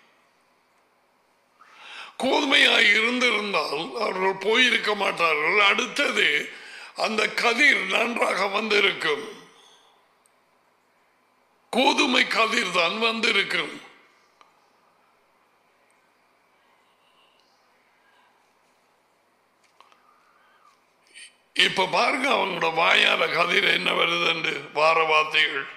S1: கோதுமையாய் இருந்திருந்தால் அவர்கள் போயிருக்க மாட்டார்கள் அடுத்தது அந்த கதிர் நன்றாக வந்திருக்கும் கோதுமை கதிர் தான் வந்திருக்கும் இப்ப பாருங்க அவங்களோட வாயால கதிர் என்ன வருதுன்னு வார வார்த்தைகள்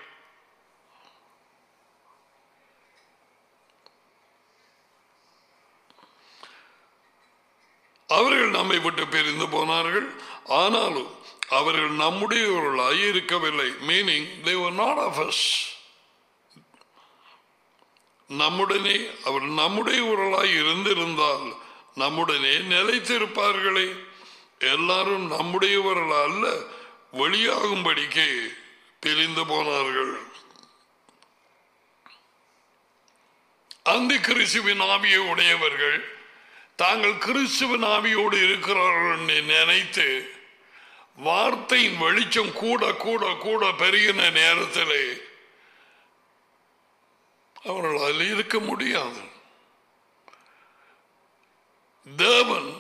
S1: அவர்கள் நம்மை விட்டு பிரிந்து போனார்கள் ஆனாலும் அவர்கள் நம்முடையவர்களாய் இருக்கவில்லை meaning they were not of us நம்முடனே அவர் நம்முடையவர்களாய் இருந்திருந்தால் நம்முடனே நிலைத்திருப்பார்களே எல்லாரும் நம்முடையவர்கள் அல்ல வெளியாகும்படிக்கு பிரிந்து போனார்கள் அந்த கிறிஸ்துவின் ஆவியை உடையவர்கள் தாங்கள் கிறிஸ்துவின் ஆவியோடு இருக்கிறார்கள் என்று நினைத்து வார்த்தையின் வெளிச்சம் கூட கூட கூட பெருகின நேரத்திலே அவர்களால் இருக்க முடியாது தேவன்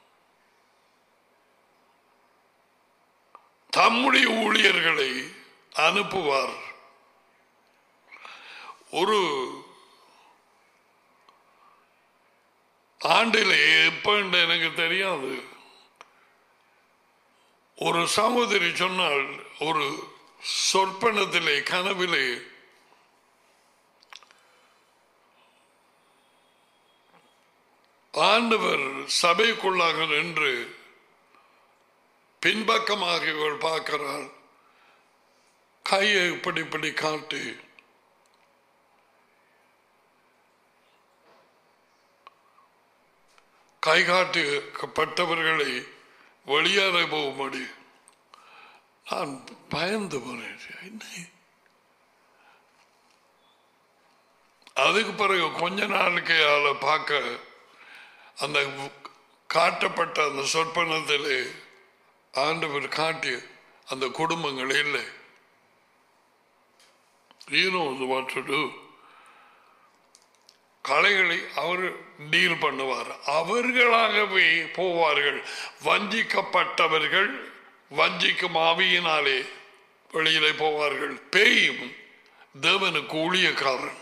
S1: தம்முடைய ஊழியர்களை அனுப்புவார் ஒரு ஆண்டிலே எப்ப எனக்கு தெரியாது ஒரு சகோதரி சொன்னால் ஒரு சொற்பனத்திலே கனவிலே ஆண்டவர் சபைக்குள்ளாக நின்று பின்பக்கமாக இவள் பார்க்கிறாள் கையை இப்படி இப்படி காட்டி கை காட்டப்பட்டவர்களை வெளியேற போகும்படி நான் பயந்து போனேன் என்ன அதுக்கு பிறகு கொஞ்ச நாளுக்கு அதை பார்க்க அந்த காட்டப்பட்ட அந்த சொற்பனத்திலே ஆண்டவர் காட்டிய அந்த குடும்பங்கள் இல்லை You know what to do. கலைகளை அவர் டீல் பண்ணுவார் அவர்களாகவே போவார்கள் வஞ்சிக்கப்பட்டவர்கள் வஞ்சிக்கும் ஆவியினாலே வெளியிலே போவார்கள் பேயும் தேவனுக்கு ஊழியக்காரன்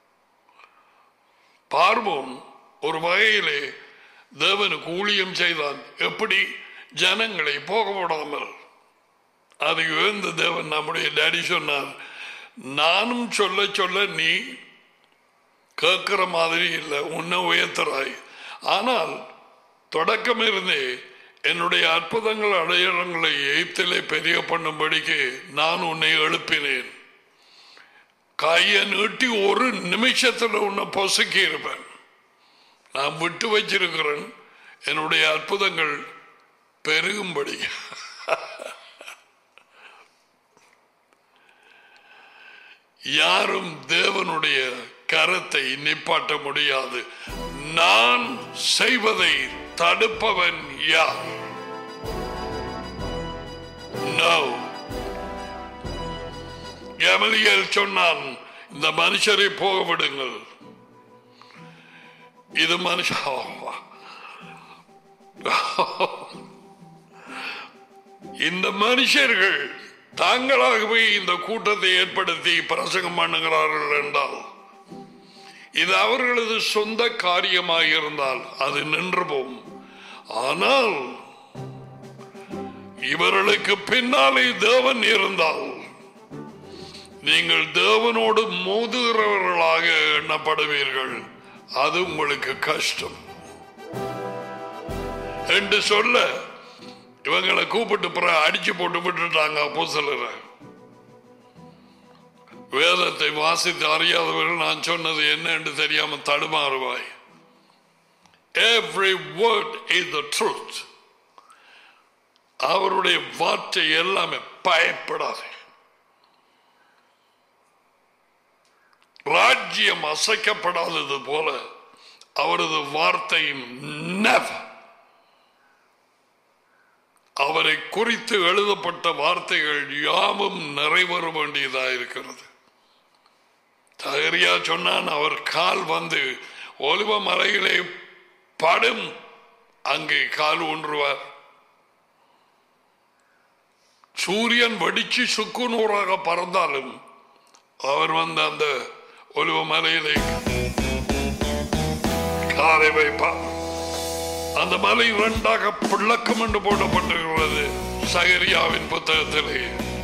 S1: பார்வோம் ஒரு வகையிலே தேவனுக்கு ஊழியம் செய்தான் எப்படி ஜனங்களை போக விடாமல் அது உயர்ந்த தேவன் நம்முடைய டேடி சொன்னார் நானும் சொல்ல சொல்ல நீ கேட்கிற மாதிரி இல்லை உன்னை உயர்த்தராய் ஆனால் தொடக்கம் இருந்தே என்னுடைய அற்புதங்கள் அடையாளங்களை எய்த்திலே பெரிய பண்ணும்படிக்கு நான் உன்னை எழுப்பினேன் கையை நீட்டி ஒரு நிமிஷத்தில் உன்னை பொசுக்கி இருப்பேன் நான் விட்டு வச்சிருக்கிறேன் என்னுடைய அற்புதங்கள் பெருகும்படி யாரும் தேவனுடைய கரத்தை நிப்பாட்ட முடியாது நான் செய்வதை தடுப்பவன் யார் No. கமலியல் சொன்னான் இந்த மனுஷரை போக விடுங்கள் இது மனுஷ இந்த மனுஷர்கள் தாங்களாகவே இந்த கூட்டத்தை ஏற்படுத்தி பிரசங்கம் பண்ணுகிறார்கள் என்றால் இது அவர்களது சொந்த காரியமாக இருந்தால் அது நின்று போகும் ஆனால் இவர்களுக்கு பின்னாலே தேவன் இருந்தால் நீங்கள் தேவனோடு மோதுகிறவர்களாக எண்ணப்படுவீர்கள் அது உங்களுக்கு கஷ்டம் என்று சொல்ல இவங்களை கூப்பிட்டு பிறகு அடிச்சு போட்டு விட்டுட்டாங்க அப்போ வேதத்தை வாசித்து அறியாதவர்கள் நான் சொன்னது என்ன என்று தெரியாம தடுமாறுவாய் every word is the truth அவருடைய வார்த்தை எல்லாமே பயப்படாது ராஜ்யம் அசைக்கப்படாதது போல அவரது வார்த்தையும் never அவரை குறித்து எழுதப்பட்ட வார்த்தைகள் யாவும் நிறைவேற வேண்டியதாக இருக்கிறது தகரியா சொன்னான் அவர் கால் வந்து ஒலிவ மலையிலே படும் அங்கே கால் ஊன்றுவார் சூரியன் வெடிச்சு சுக்குநூறாக பறந்தாலும் அவர் வந்து அந்த ஒலிவ மலையிலே காலை வைப்பார் அந்த மலை இரண்டாக பிளக்கம் என்று போடப்பட்டிருக்கிறது சகரியாவின் புத்தகத்திலே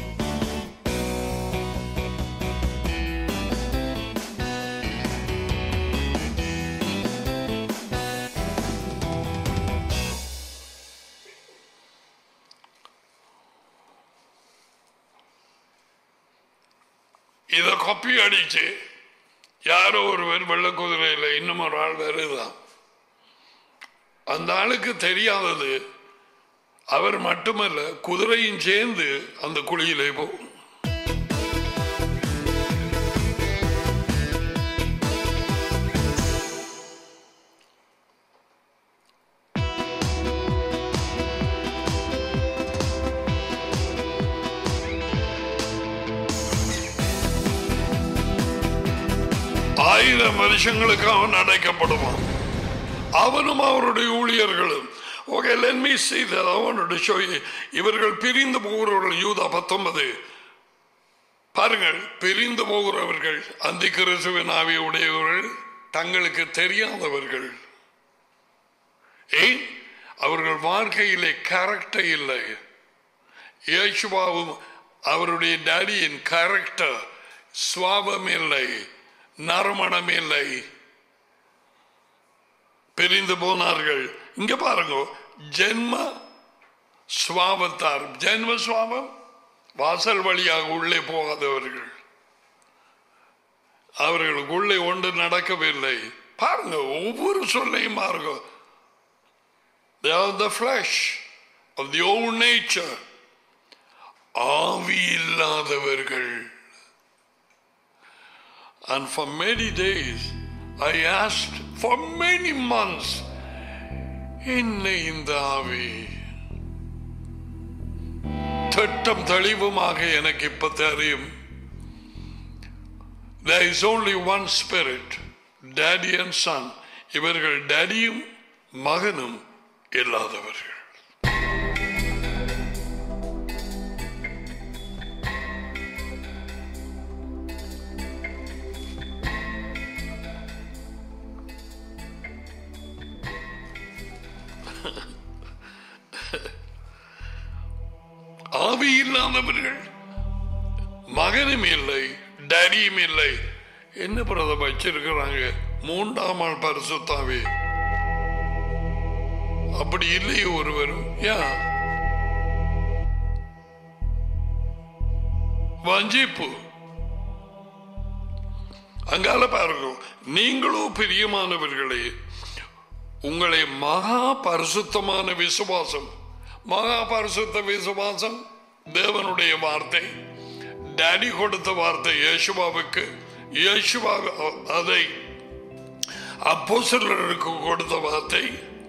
S1: இத கொப்பி அடிச்சு யாரோ ஒருவர் வெள்ள குதிரையில் இன்னும் ஒரு ஆள் வருதான் அந்த ஆளுக்கு தெரியாதது அவர் மட்டுமல்ல குதிரையும் சேர்ந்து அந்த குழியிலே போகும் ஆயிரம் வருஷங்களுக்கு அவன் அடைக்கப்படுவான் அவனும் அவருடைய ஊழியர்களும் okay let me see that I wanted to show you. இவர்கள் பிரிந்து போகிறவர்கள் யூதா பத்தொன்பது பாருங்கள் பிரிந்து போகிறவர்கள் அந்த கிறிஸ்துவின் ஆவி உடையவர்கள் தங்களுக்கு தெரியாதவர்கள் ஏன் அவர்கள் வாழ்க்கையிலே கேரக்டர் இல்லை இயேசுவாவும் அவருடைய டேடியின் கேரக்டர் சுவாபம் இல்லை நறுமணம் இல்லை பிரிந்து போனார்கள் இங்க பாருங்க ஜென்ம சுவாபத்தார் ஜென்ம சுவாபம் வாசல் வழியாக உள்ளே போகாதவர்கள் அவர்களுக்கு உள்ளே ஒன்று நடக்கவில்லை பாருங்க ஒவ்வொரு சொல்லையும் பாருங்க They are the flesh of the old nature. ஆவி இல்லாதவர்கள் And for many days, I asked for many months, என்ன இந்த ஆவி திட்டம் தெளிவுமாக எனக்கு இப்ப தெரியும் There is only one spirit, daddy and son. இவர்கள் டேடியும் மகனும் இல்லாதவர்கள் ஆவி இல்லாதவர்கள் மகனும் இல்லை டேடியும் இல்லை என்ன பிரதம் வச்சிருக்கிறாங்க மூன்றாம் ஆள் பரிசுத்தாவே அப்படி இல்லையே ஒருவரும் யா வஞ்சிப்பு அங்கால பாருங்க நீங்களோ பிரியமானவர்களே உங்களை மகா பரிசுத்தமான விசுவாசம் மகா பரிசுத்த விசுவாசம் தேவனுடைய வார்த்தை டாடி கொடுத்த வார்த்தை யேசுவாவுக்கு யேசுவா அதை அப்போசலருக்கு கொடுத்த வார்த்தை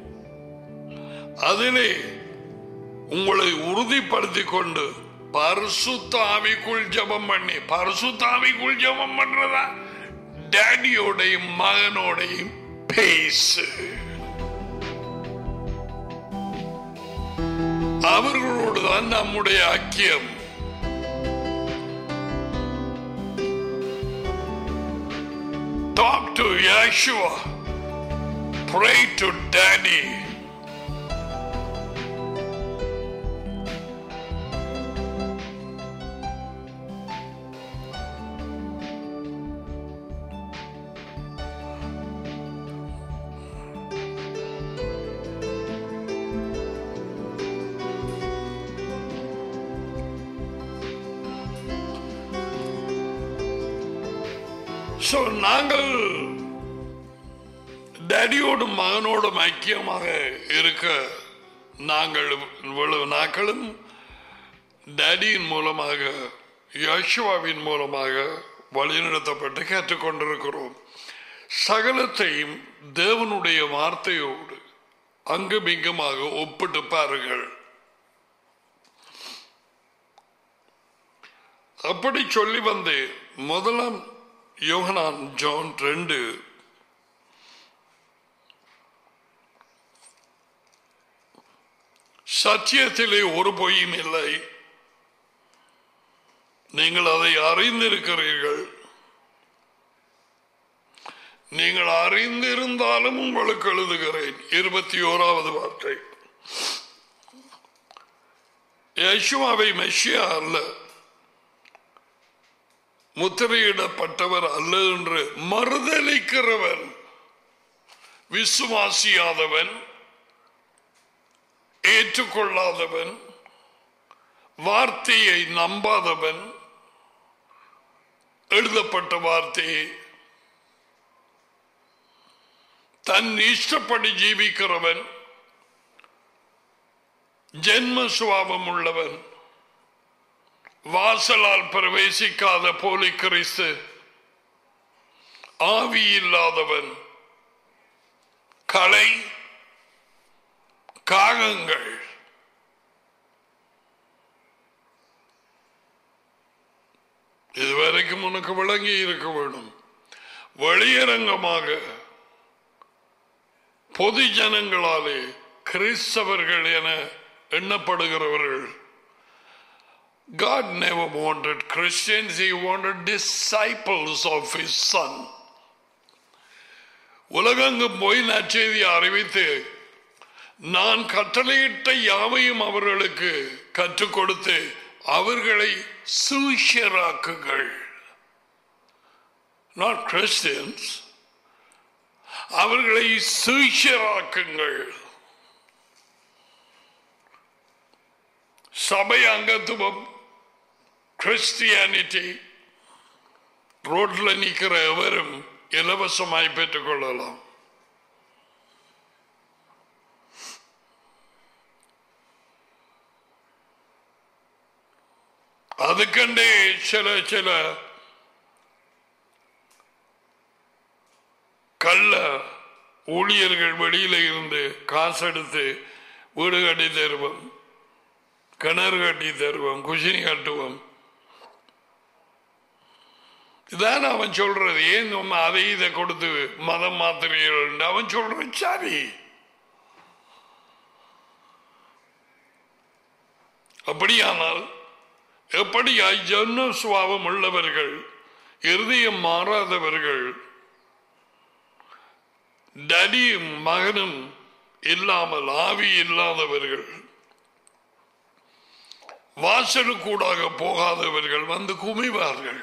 S1: அதிலே உங்களை உறுதிப்படுத்திக் கொண்டு பரிசுத்த ஆவிக்குள் ஜபம் பண்ணி பரிசுத்த ஆவிக்குள் ஜபம் பண்றதா டேடியோடையும் மகனோடையும் பேசு அவர்களோடு தான் நம்முடைய ஐக்கியம் Talk to Yeshua. Pray to Daddy. So, நாங்கள் டேடியோடும் மகனோடும் ஐக்கியமாக இருக்க நாங்கள் இவ்வளவு நாட்களும் டேடியின் மூலமாக யசுவாவின் மூலமாக வழிநடத்தப்பட்டு கேட்டுக்கொண்டிருக்கிறோம் சகலத்தையும் தேவனுடைய வார்த்தையோடு அங்குமிங்குமாக ஒப்பிட்டு பாருங்கள் அப்படி சொல்லி வந்து முதலாம் யோகனான் ஜான் ரெண்டு சத்தியத்திலே ஒரு பொய்யும் இல்லை நீங்கள் அதை அறிந்திருக்கிறீர்கள் நீங்கள் அறிந்திருந்தாலும் உங்களுக்கு எழுதுகிறேன் இருபத்தி ஓராவது வார்த்தை யசுவாவை மெஷியா அல்ல முத்திரையிடப்பட்டவர் அல்ல என்று மறுதளிக்கிறவன் விசுவாசியாதவன் ஏற்றுக்கொள்ளாதவன் வார்த்தையை நம்பாதவன் எழுதப்பட்ட வார்த்தையை தன் இஷ்டப்படி ஜீவிக்கிறவன் ஜென்ம சுவாபம் உள்ளவன் வாசலால் பிரவேசிக்காத போலி கிறிஸ்து ஆவி இல்லாதவன் கலை காகங்கள் இதுவரைக்கும் உனக்கு விளங்கி இருக்க வேண்டும் வெளியரங்கமாக பொது ஜனங்களாலே கிறிஸ்தவர்கள் என எண்ணப்படுகிறவர்கள் God never wanted Christians, He wanted disciples of His Son. உலகெங்கும் போய் நற்செய்தி அறிவித்து நான் கட்டளையிட்ட யாவையும் அவர்களுக்கு கற்றுக் கொடுத்து அவர்களை சூஷராக்குங்கள் நாட் கிறிஸ்டியன்ஸ் அவர்களை சூஷராக்குங்கள் சபை அங்கத்துவம் கிறிஸ்டியானிட்டி ரோட்ல நிக்கிற எவரும் இலவசமாய் பெற்றுக் கொள்ளலாம் அதுக்கண்டே சில சில கள்ள ஊழியர்கள் வெளியில இருந்து காசு எடுத்து வீடு கட்டி தருவோம் கிணறு கட்டி தருவோம் குஷினி கட்டுவோம் இதான் அவன் சொல்றது ஏன் நம்ம அதை இதை கொடுத்து மதம் மாத்திரைகள் அவன் சொல்றது சரி அப்படியானால் எப்படியாய் ஜன்ம சுவாபம் உள்ளவர்கள் இருதயம் மாறாதவர்கள் டடியும் மகனும் இல்லாமல் ஆவி இல்லாதவர்கள் வாசலுக்கூடாக போகாதவர்கள் வந்து குமிவார்கள்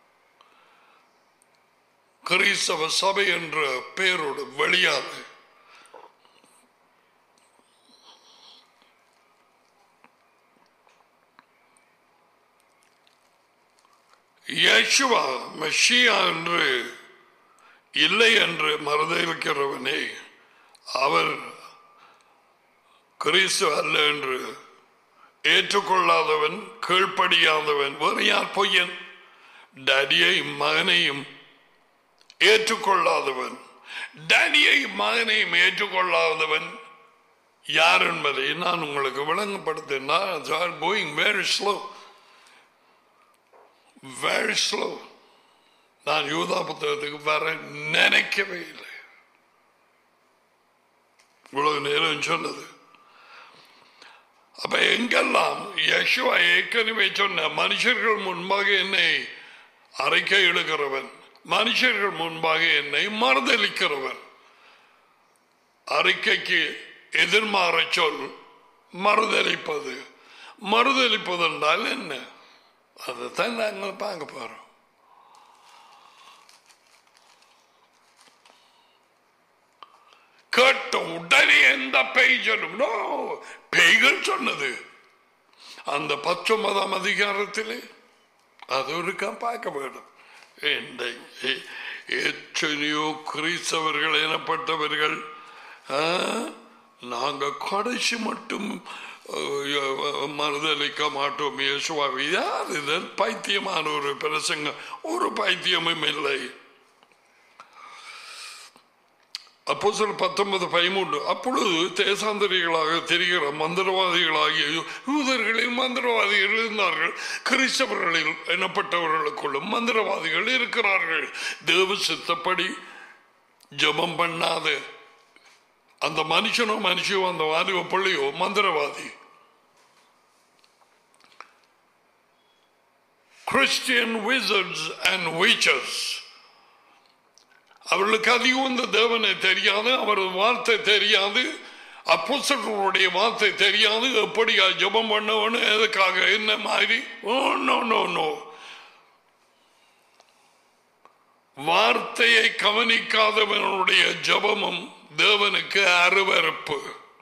S1: கிறிஸ்தவ சபை என்ற பெயரோடு வெளியாக யேசுவா மெஷியா என்று இல்லை என்று மறுதளிக்கிறவனே அவர் கிறிஸ்து அல்ல என்று ஏற்றுக்கொள்ளாதவன் கீழ்ப்படியாதவன் வேறு யார் பொய்யன் டடியையும் மகனையும் ஏற்றுக்கொள்ளாதவன் டடியையும் மகனையும் ஏற்றுக்கொள்ளாதவன் யார் என்பதை நான் உங்களுக்கு விளங்கப்படுத்தினேன் going very slow very slow நான் யூதா புத்தகத்துக்கு வர நினைக்கவே இல்லை இவ்வளவு நேரம் சொன்னது அப்ப எங்கெல்லாம் யசுவா ஏற்கனவே சொன்ன மனுஷர்கள் முன்பாக என்னை அரைக்க எடுக்கிறவன் மனுஷர்கள் முன்பாக என்னை மறுதளிக்கிறவன் அறிக்கைக்கு எதிர்மாற சொல் மறுதளிப்பது மறுதளிப்பது என்றால் என்ன அதைத்தான் நாங்கள் பார்க்க போறோம் கேட்ட உடனே எந்த பேய் சொல்லும் நோ பேய்கள் சொன்னது அந்த பத்தொன்பதாம் அதிகாரத்திலே அது ஒருக்கா பார்க்க வேண்டும் இன்றைக்கு எத்தனையோ கிறிஸ்தவர்கள் எனப்பட்டவர்கள் ஆ, நாங்க கடைசி மட்டும் அஹ், மறுதளிக்க மாட்டோம் இயேசுவாவை யார் இதன் பைத்தியமான ஒரு பிரசங்கம் ஒரு பைத்தியமும் இல்லை அப்போ சில பத்தொன்பது பதிமூன்று அப்பொழுது தேசாந்தரிகளாக தெரிகிற மந்திரவாதிகளாகிய யூதர்களில் மந்திரவாதிகள் இருந்தார்கள் கிறிஸ்தவர்களில் எனப்பட்டவர்களுக்குள்ளும் மந்திரவாதிகள் இருக்கிறார்கள் தேவ சித்தப்படி ஜெபம் பண்ணாத அந்த மனுஷனோ மனுஷியோ அந்த வாலிப பிள்ளையோ மந்திரவாதி கிறிஸ்டியன் விசர்ட்ஸ் அண்ட் witches அவர்களுக்கு அதிகம் இந்த தேவனை தெரியாது அவரது வார்த்தை தெரியாது அப்போஸ்தலர்களுடைய வார்த்தை தெரியாது எப்படியா ஜெபம் பண்ணவனு எதுக்காக என்ன மாதிரி ஓ நோ நோ நோ வார்த்தையை கவனிக்காதவனுடைய ஜெபமும் தேவனுக்கு அருவருப்பு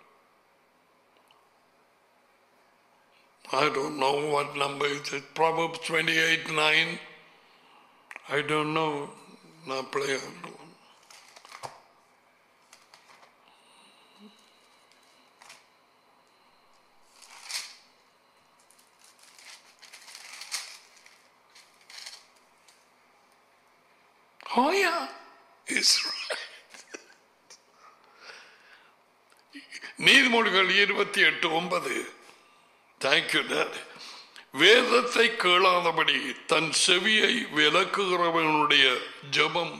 S1: I don't know what number is it. Proverbs 28 9. I don't know. நான் பிள்ளையா Oh yeah, it's right. நீதிமொழிகள் இருபத்தி எட்டு ஒன்பது தேங்க்யூ வேதத்தை கேளாதபடி தன் செவியை விலக்குகிறவனுடைய ஜெபம்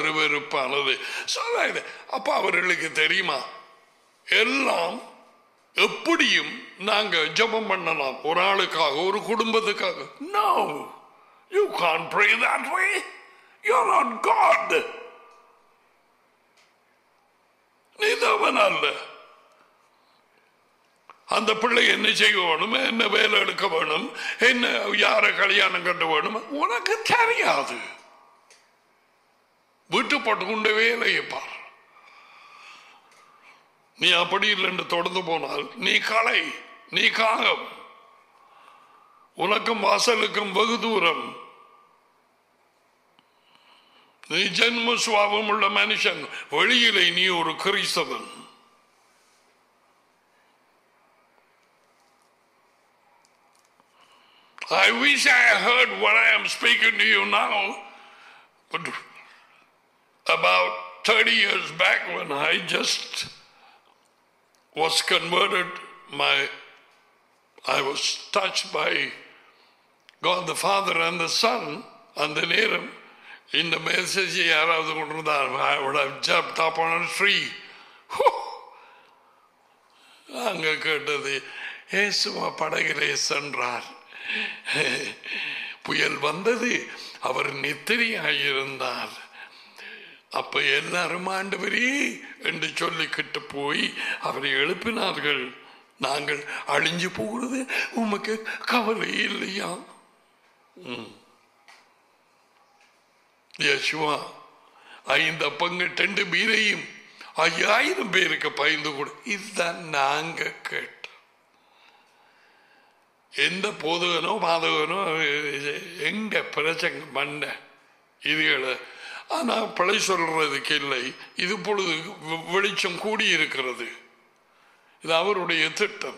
S1: அருவருப்பானது சொல்லாது அப்ப அவர்களுக்கு தெரியுமா எல்லாம் எப்படியும் நாங்க ஜெபம் பண்ணலாம் ஒரு ஆளுக்காக ஒரு குடும்பத்துக்காக no you can pray that way you are not God நீ தேவன் அல்ல அந்த பிள்ளை என்ன செய்ய வேணும் என்ன வேலை எடுக்க வேணும் என்ன யாரை கல்யாணம் கட்ட வேணும் உனக்கு தெரியாது வீட்டு போட்டு கொண்ட வேலையை பார் நீ அப்படி இல்லைன்னு தொடர்ந்து போனால் நீ களை நீ காகம் உனக்கும் வாசலுக்கும் வெகு தூரம் நீ ஜென்ம சுவாபம் உள்ள மனுஷன் வெளியிலே நீ ஒரு கிறிஸ்தவன் I wish I heard what I am speaking to you now, but about 30 years back when I just was converted, my I was touched by God the Father and the Son, அந்த நேரம் இந்த message யாராவது கொண்டிருந்தார் I would have jumped up on a tree. அங்க கேட்டது ஏசுவா படகிலே சென்றார் புயல் வந்தது அவர் நித்திரையாயிருந்தார் அப்ப எல்லாரும் ஆண்டவரே என்று சொல்லிக்கிட்டு போய் அவரை எழுப்பினார்கள் நாங்கள் அழிஞ்சு போகிறது உமக்கு கவலை இல்லையா யசுவா ஐந்து அப்பங்க ரெண்டு மீரையும் ஐயாயிரம் பேருக்கு பயந்து கொடு இதுதான் நாங்க கேட்டோம் எந்த போதகனோ பாதகனோ எங்க பிரச்சங்க மண்ட இதுகளை ஆனா பிழை சொல்றதுக்கு இல்லை இது பொழுது வெளிச்சம் கூடி இருக்கிறது இது அவருடைய திட்டம்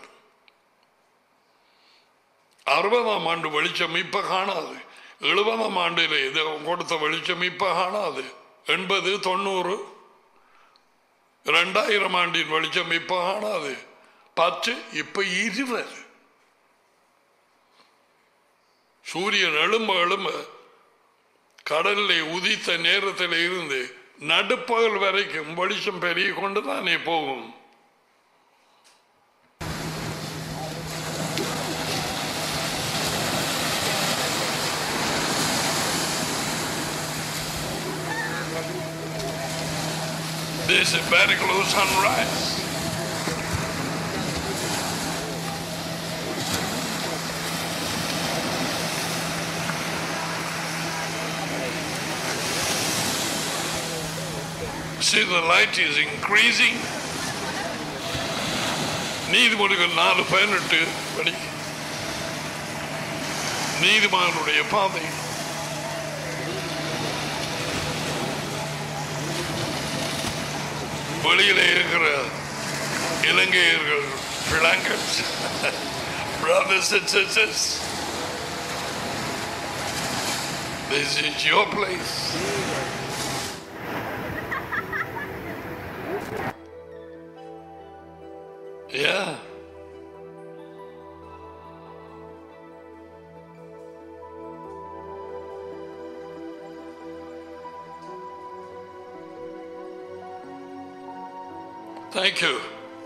S1: அறுபதாம் ஆண்டு வெளிச்சம் இப்ப காணாது எழுபதாம் ஆண்டில் இது கொடுத்த வெளிச்சம் இப்ப காணாது எண்பது தொண்ணூறு ரெண்டாயிரம் ஆண்டின் வெளிச்சம் இப்ப காணாது பத்து இப்ப இருபது சூரியன் எழும்ப எழும்ப கடலில் உதித்த நேரத்தில் இருந்து நடுப்பகல் வரைக்கும் வெளிச்சம் பெருகி கொண்டு தானே போகும் This is very close sunrise. See, the light is increasing. நீதிமொழிகள் நாலு பதினெட்டு படி நீதிமானுடைய பாதை வெளியில இருக்கிற இலங்கையர்கள் பிளாங்கட்ஸ் brothers and sisters this is your place yeah Thank you.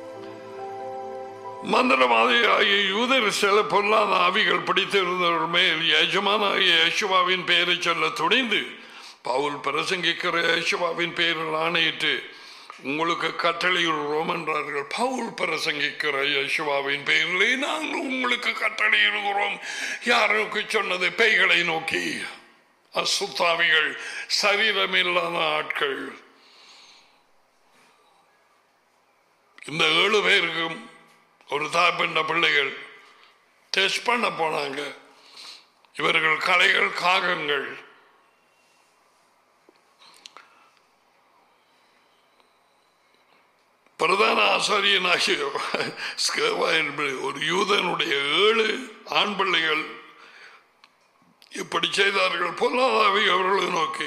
S1: மந்திரவாதியாகிய யூதர் சில பொல்லாத ஆவிகள் பிடித்திருந்தவர் மேல் எஜமானாகிய யேசுவாவின் பெயரை சொல்ல துணிந்து பவுல் பிரசங்கிக்கிற யேசுவாவின் பெயரில் ஆணையிட்டு உங்களுக்கு கட்டளையிடுகிறோம் என்றார்கள் பவுல் பிரசங்கிக்கிற யேசுவாவின் பெயரிலே நாங்கள் உங்களுக்கு கட்டளையிடுகிறோம் யாருக்கு சொன்னது பேய்களை நோக்கி அசுத்தாவிகள் சரீரமில்லாத ஆட்கள் இந்த ஏழு பேருக்கும் ஒரு தாய்ப்பெண்ண பிள்ளைகள் டெஸ்ட் பண்ண போனாங்க இவர்கள் கலைகள் காகங்கள் பிரதான ஆசாரியனாகிய ஸ்கேவா என்பது ஒரு யூதனுடைய ஏழு ஆண் பிள்ளைகள் இப்படி செய்தார்கள் பொல்லாதாவை அவர்களை நோக்கி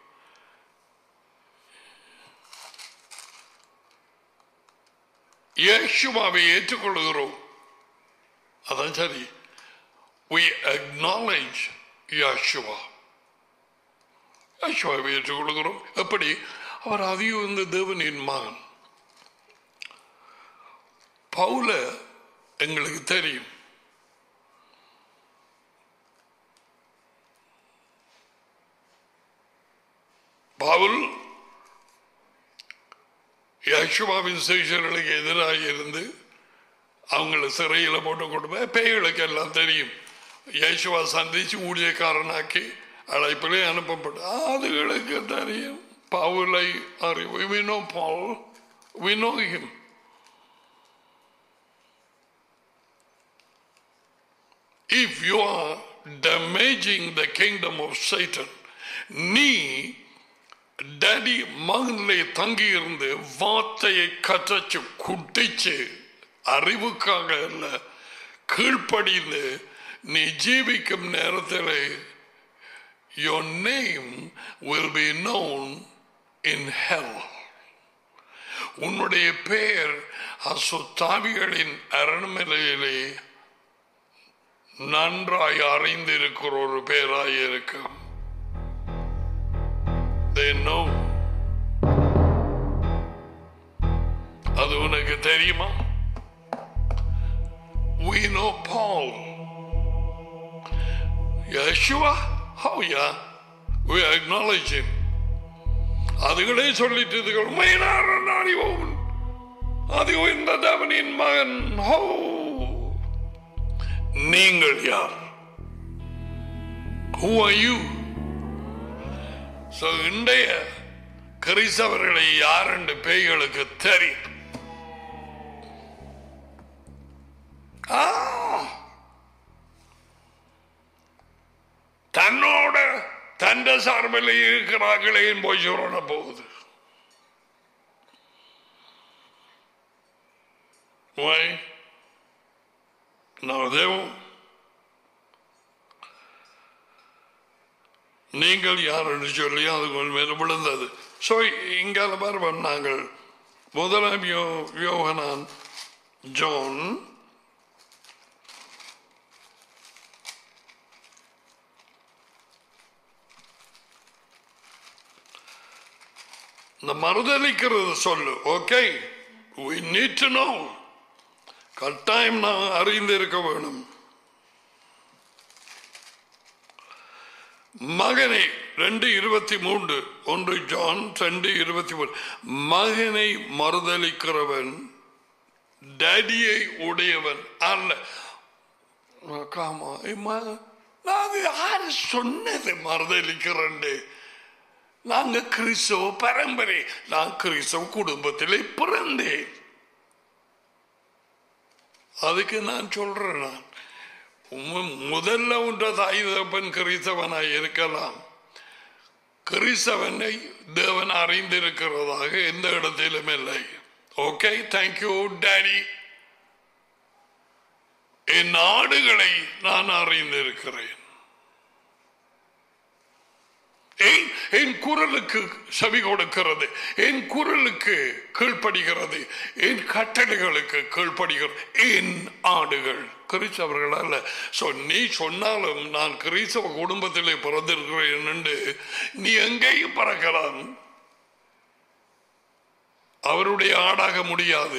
S1: இயேசுவாவை ஏற்றுக்கொள்கிறோம் அதான் சரி we acknowledge Yeshua யேசுவாவை ஏற்றுக்கொள்கிறோம் எப்படி அவர் அதிகம் இந்த தேவனின் மகன் பவுல எங்களுக்கு தெரியும் பவுல் யசுவாவின் சேஷர்களுக்கு எதிராக இருந்து அவங்கள சிறையில் போட்டு கொண்டு போய் பேய்களுக்கு எல்லாம் தெரியும் யேசுவா சந்திச்சு ஊழியக்காரனாக்கி அழைப்பிலே அனுப்பப்பட்ட அதுகளுக்கு தெரியும் பவுலை அறிவு we know Paul we know him if you are damaging the kingdom of Satan நீ டேடி மகனிலே தங்கி இருந்து வார்த்தையை கற்றச்சு குட்டிச்சு அறிவுக்காக அல்ல கீழ்ப்படிந்து நீ ஜீவிக்கும் நேரத்தில் your name will be known in hell உன்னுடைய பெயர் அசுத்தாவிகளின் அரண்மனையிலே நன்றாய் அறிந்திருக்கிற ஒரு பேராய் இருக்கும் they know அது உனக்கு தெரியுமா we know Paul Yeshua oh yeah we acknowledge him அதுகளே சொல்லிட்டு இதுகள் மெயினார் அறிவோம் அது இந்த தேவனின் மகன் ஹோ நீங்கள் யார் Who are you? So, இன்றைய கிறிஸ்தவர்களை யார் என்று பேய்களுக்கு தெரியும் ஆ! தன்னோட தந்த சார்பில் இருக்கிறார்களே போய் சொல்ல போகுது Why? No, they won't. நீங்கள் யார் என்று சொல்லி அது மேல விழுந்தது ஸோ இங்கால பாருவோம் நாங்கள் முதலாம் யோ யோகனான் ஜோன் இந்த மறுதளிக்கிறது சொல்லு okay we need to know கட்டாயம் நான் அறிந்திருக்க வேணும் மகனை ரெண்டு இருபத்தி மூன்று ஒன்று ஜான் ரெண்டு இருபத்தி மூணு மகனை மறுதளிக்கிறவன் டேடியை உடையவன் அல்ல காமா இம்மா- நாங்க யாரு சொன்னது மறுதளிக்கிறேன் நாங்க கிறிஸ்தவ பரம்பரை நான் கிறிஸ்தவ குடும்பத்திலே பிறந்தேன் அதுக்கு நான் சொல்றேன் நான் மு- முதல்ல உன்ற தாய் தகப்பன் கிறிஸ்தவனாய் இருக்கலாம் கிறிஸ்தவனை தேவன் அறிந்திருக்கிறதாக எந்த இடத்திலும் இல்லை ஓகே தேங்க்யூ டேடி என் நாடுகளை நான் அறிந்திருக்கிறேன் என் என் குரலுக்கு செவி கொடுக்கிறது என் குரலுக்கு கீழ்ப்படுகிறது என் கட்டளைகளுக்கு கீழ்ப்படுகிறது என் ஆடுகள் கிறிஸ்தவர்கள் அல்ல So, நீ சொன்னாலும் நான் கிறிஸ்தவ குடும்பத்திலே பிறந்திருக்கிறேன் என்று நீ எங்கேயும் பறக்கலாம் அவருடைய ஆடாக முடியாது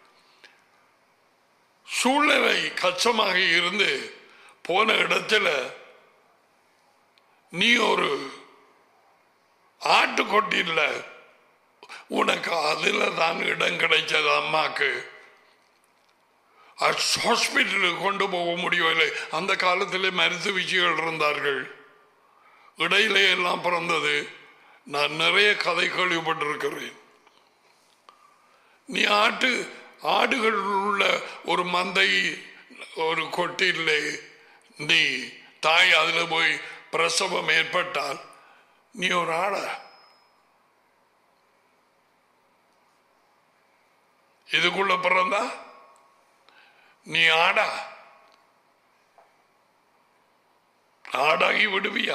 S1: சூழ்நிலை கச்சமாக இருந்து போன இடத்துல நீ ஒரு ஆட்டுக்கொட்டியில் உனக்கு அதுல தான் இடம் கிடைச்சது அம்மாக்கு ஹாஸ்பிட்டலுக்கு கொண்டு போக முடியவில்லை அந்த காலத்திலே மருத்துவ விஜய்கள் இருந்தார்கள் இடையிலே எல்லாம் பிறந்தது நான் நிறைய கதை கேள்விப்பட்டிருக்கிறேன் நீ ஆட்டு ஆடுகள் உள்ள ஒரு மந்தை ஒரு கொட்டிலே நீ தாய் அதுல போய் பிரசவம் ஏற்பட்டால் நீ ஒரு ஆட இதுக்குள்ள பிறந்தா நீ ஆடா ஆடாகி விடுவியா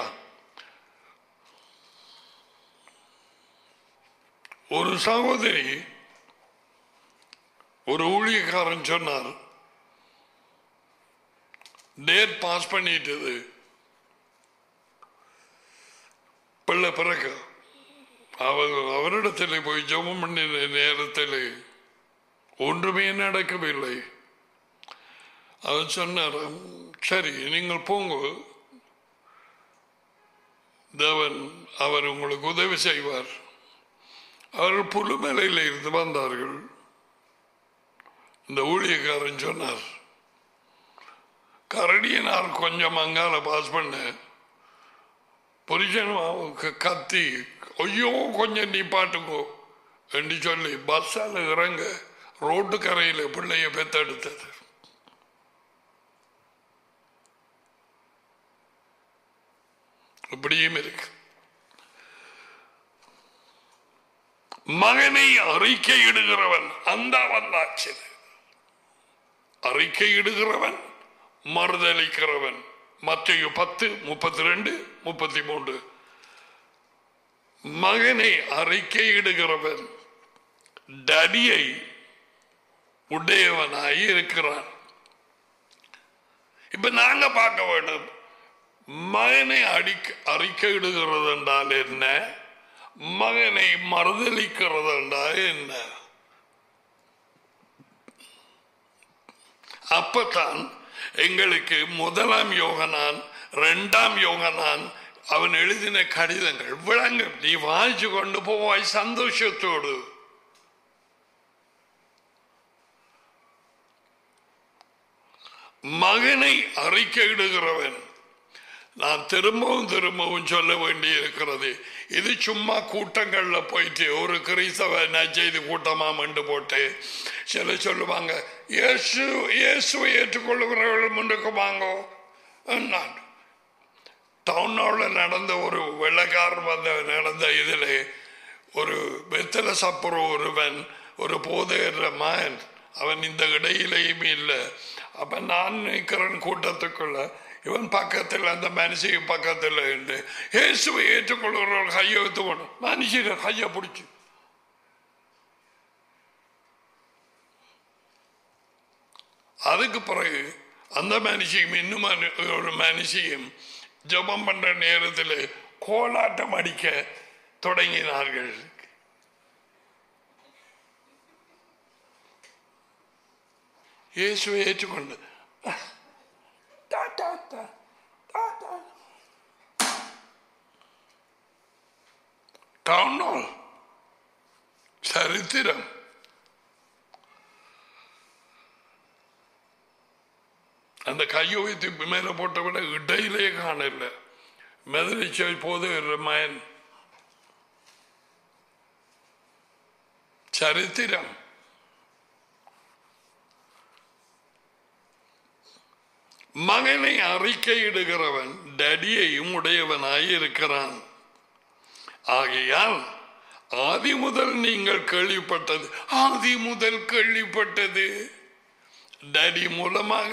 S1: ஒரு சகோதரி ஒரு ஊழியக்காரன் சொன்னார் டேட் பாஸ் பண்ணிட்டது பிள்ளை பிறக்க அவர் அவரிடத்தில் போய் ஜெபம் பண்ணின நேரத்தில் ஒன்றுமே நடக்கவில்லை அவர் சொன்னார் சரி நீங்கள் போங்க தேவன் அவர் உங்களுக்கு உதவி செய்வார் அவர்கள் புல்லுமலையில் இருந்து வந்தார்கள் இந்த ஊழியக்காரன் சொன்னார் கரடியனார் கொஞ்சம் அங்கால பாஸ் பண்ண புருஷன் கத்தி ஐயோ கொஞ்சம் நீ பாட்டுக்கோ என்று சொல்லி பஸ்ஸால் இறங்க ரோட்டு கரையில் பிள்ளைய பெத்தெடுத்தது இப்படியும் இருக்கு மகனை அறிக்கையிடுகிறவன் அந்த வந்தாச்சு அறிக்கையிடுகிறவன் மறுதளிக்கிறவன் மத்திய பத்து முப்பத்தி ரெண்டு முப்பத்தி மூன்று மகனை அறிக்கையிடுகிறவன் டடியை உடையவனாய் இருக்கிறான் இப்ப நாங்க பார்க்க வேண்டும் மகனை அடிக்க அறிக்கையிடுகிறது என்றால் என்ன மகனை மறுதளிக்கிறது என்றால் என்ன அப்பதான் எங்களுக்கு முதலாம் யோகனான் இரண்டாம் யோகனான் அவன் எழுதின கடிதங்கள் விளங்க நீ வாய்ச்சு கொண்டு போவாய் சந்தோஷத்தோடு மகனை அறிக்கையிடுகிறவன் நான் திரும்பவும் திரும்பவும் சொல்ல வேண்டி இருக்கிறது இது சும்மா கூட்டங்கள்ல போயிட்டு ஒரு கிறிஸ்தவ நச்செய்தி கூட்டமா மண்டு போட்டு சில சொல்லுவாங்க இயேசு இயேசுவை ஏற்றுக்கொள்ளுகிறவர்கள் முன்னுக்கு வாங்கோ நான் டவுன் ஹாலில் நடந்த ஒரு வெள்ளக்காரன் வந்த நடந்த இதில் ஒரு வெத்தலை சாப்பிட்ற ஒருவன் ஒரு போதையிற மகன் அவன் இந்த இடையிலையுமே இல்லை அப்ப நான் நிற்கிறேன் கூட்டத்துக்குள்ள இவன் பக்கத்தில் அந்த மனுஷன் பக்கத்தில் உண்டு இயேசுவை ஏற்றுக்கொள்கிறவர்கள் கையை எடுத்துக்கணும் மனுஷன் கையை பிடிச்சி அதுக்கு பிறகு அந்த மனுஷியும் இன்னும் ஒரு மனுஷியும் ஜபம் பண்ற நேரத்தில் கோலாட்டம் அடிக்க தொடங்கினார்கள் இயேசுவை ஏற்றுக்கொண்டு டவுன் ஹால் சரித்திரம் அந்த கையை வைத்து மேல போட்ட விட இடையிலே காணல மெதலிச்ச போது மயன் சரித்திரம் மகனை அறிக்கையிடுகிறவன் டடியையும் உடையவனாய் இருக்கிறான் ஆகையால் ஆதி முதல் நீங்கள் கேள்விப்பட்டது ஆதி முதல் கேள்விப்பட்டது டடி மூலமாக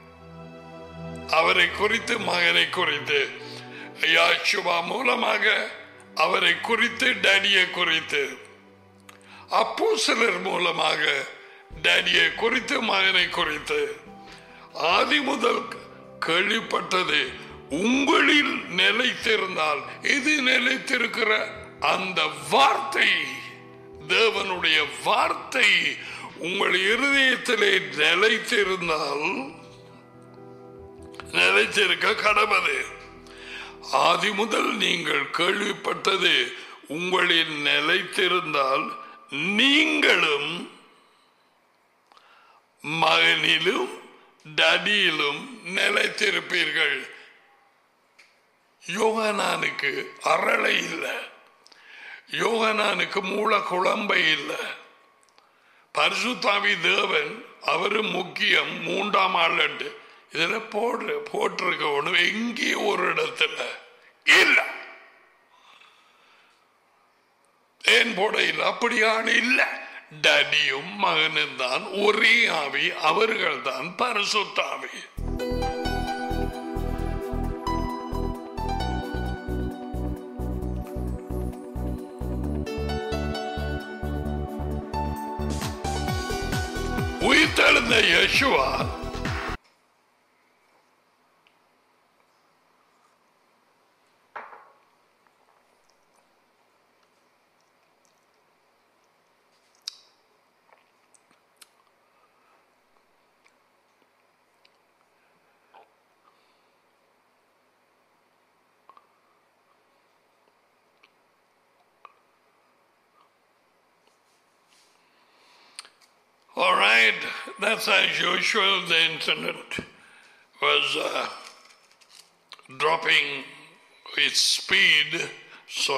S1: அவரை குறித்து மகனை குறித்து யாசுவா மூலமாக அவரை குறித்து டடியை குறித்து அப்போ சிலர் மூலமாக டடியை குறித்து மகனை குறித்து ஆதி முதல் கேள்விப்பட்டது உங்களில் நிலைத்திருந்தால் இது நிலைத்திருக்கிற அந்த வார்த்தை தேவனுடைய வார்த்தை உங்கள் இருதயத்திலே நிலைத்திருந்தால் நிலைத்திருக்க கடவுது ஆதி முதல் நீங்கள் கேள்விப்பட்டது உங்களில் நிலைத்திருந்தால் நீங்களும் மகனிலும் டடியிலும் நிலைத்திருப்பீர்கள் யோகனானுக்கு அரளை இல்லை யோகனானுக்கு மூல குழம்பை இல்லை பரிசுத்தாவி தேவன் அவரு முக்கியம் மூன்றாம் ஆள் இதுல போடு போட்டிருக்க ஒண்ணு எங்கேயோ ஒரு இடத்துல இல்ல ஏன் போட இல்லை அப்படியான இல்ல டடியும் மகனும் தான் ஒரே ஆவி அவர்கள் தான் பரிசுத்தாவி உயிர்த்தெழுந்த யசுவா night, that's as usual, the internet was uh, dropping its speed, so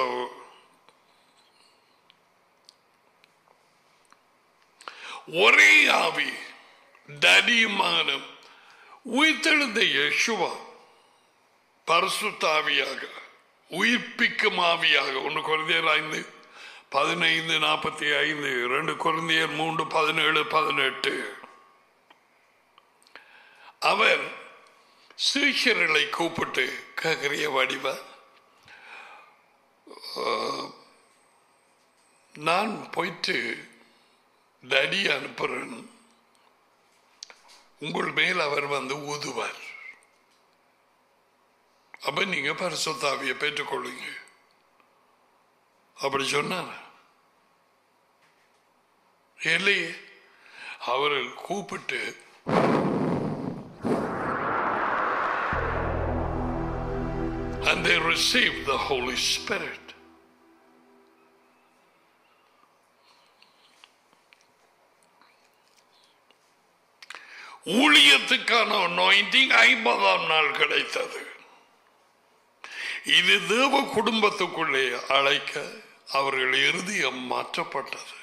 S1: ஒரே ஆவி தடியுமானம் உயிர்த்தெழுந்த யேசுவா பரிசுத்தாவியாக உயிர்ப்பிக்கும் ஆவியாக ஒன்று குறைந்தர் ஐந்து பதினைந்து நாற்பத்தி ஐந்து ரெண்டு குழந்தையர் மூன்று பதினேழு பதினெட்டு அவர் சீஷர்களை கூப்பிட்டு கேட்கிறிய வடிவ நான் போயிட்டு டடி அனுப்புறேன் உங்கள் மேல் அவர் வந்து ஊதுவார் அப்ப நீங்க பரிசுத்தாவியை பெற்றுக்கொள்ளுங்க அப்படி சொன்னார் இல்லையே அவர்கள் கூப்பிட்டு and they received the Holy Spirit. ஊழியத்துக்கான அனாயிண்டிங் ஐம்பதாம் நாள் கிடைத்தது இது தேவ குடும்பத்துக்குள்ளே அழைக்க அவர்கள் இருதயம் மாற்றப்பட்டது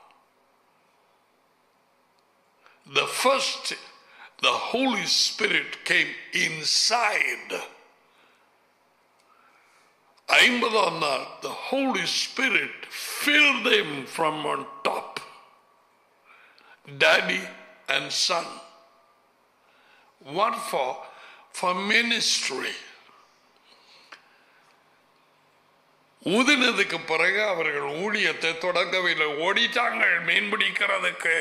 S1: The first, the Holy Spirit came inside. ஐம்பதாம் நாள் the Holy Spirit filled them from on top. Daddy and son. What for? For ministry. ஊதினதுக்கு பிறகு அவர்கள் ஊழியத்தை தொடங்கவில்லை ஓடிட்டாங்க மீன் பிடிக்கிறதுக்கு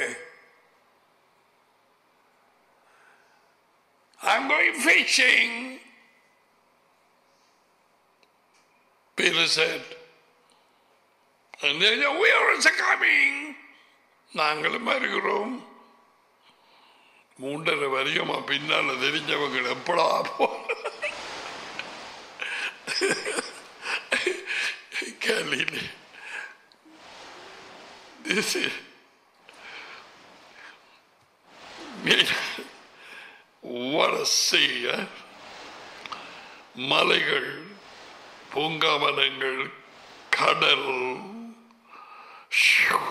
S1: I'm going fishing. Peter said. And then we are also coming. நாங்களும் வருகிறோம் மூன்றரை வரையுமா பின்னால தெரிஞ்சவங்க எப்படா போ கேலிலே This is what a sea, eh? மலைகள் பூங்காவனங்கள் கடல் ஷூ.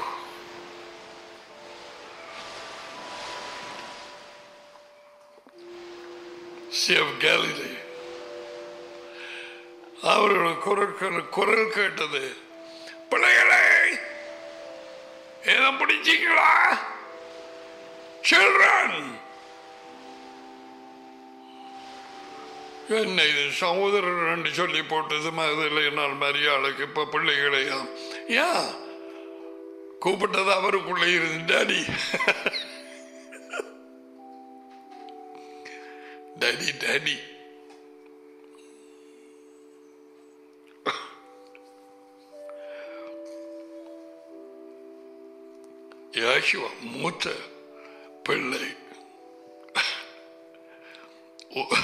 S1: Sea of Galilee. அவரோட குரல் குரல் கேட்டது பிள்ளைகளே ஏதோ பிடிச்சிங்களா சில்ட்ரன் என்ன இது சகோதரர் ரெண்டு சொல்லி போட்டது அதில் என்னால் மரியாளுக்கு இப்ப பிள்ளைகளையா ஏன் கூப்பிட்டது அவருக்குள்ளே இருந்து டாடி டாடி டாடி யாஷுவா மூத்த பிள்ளை ஓ-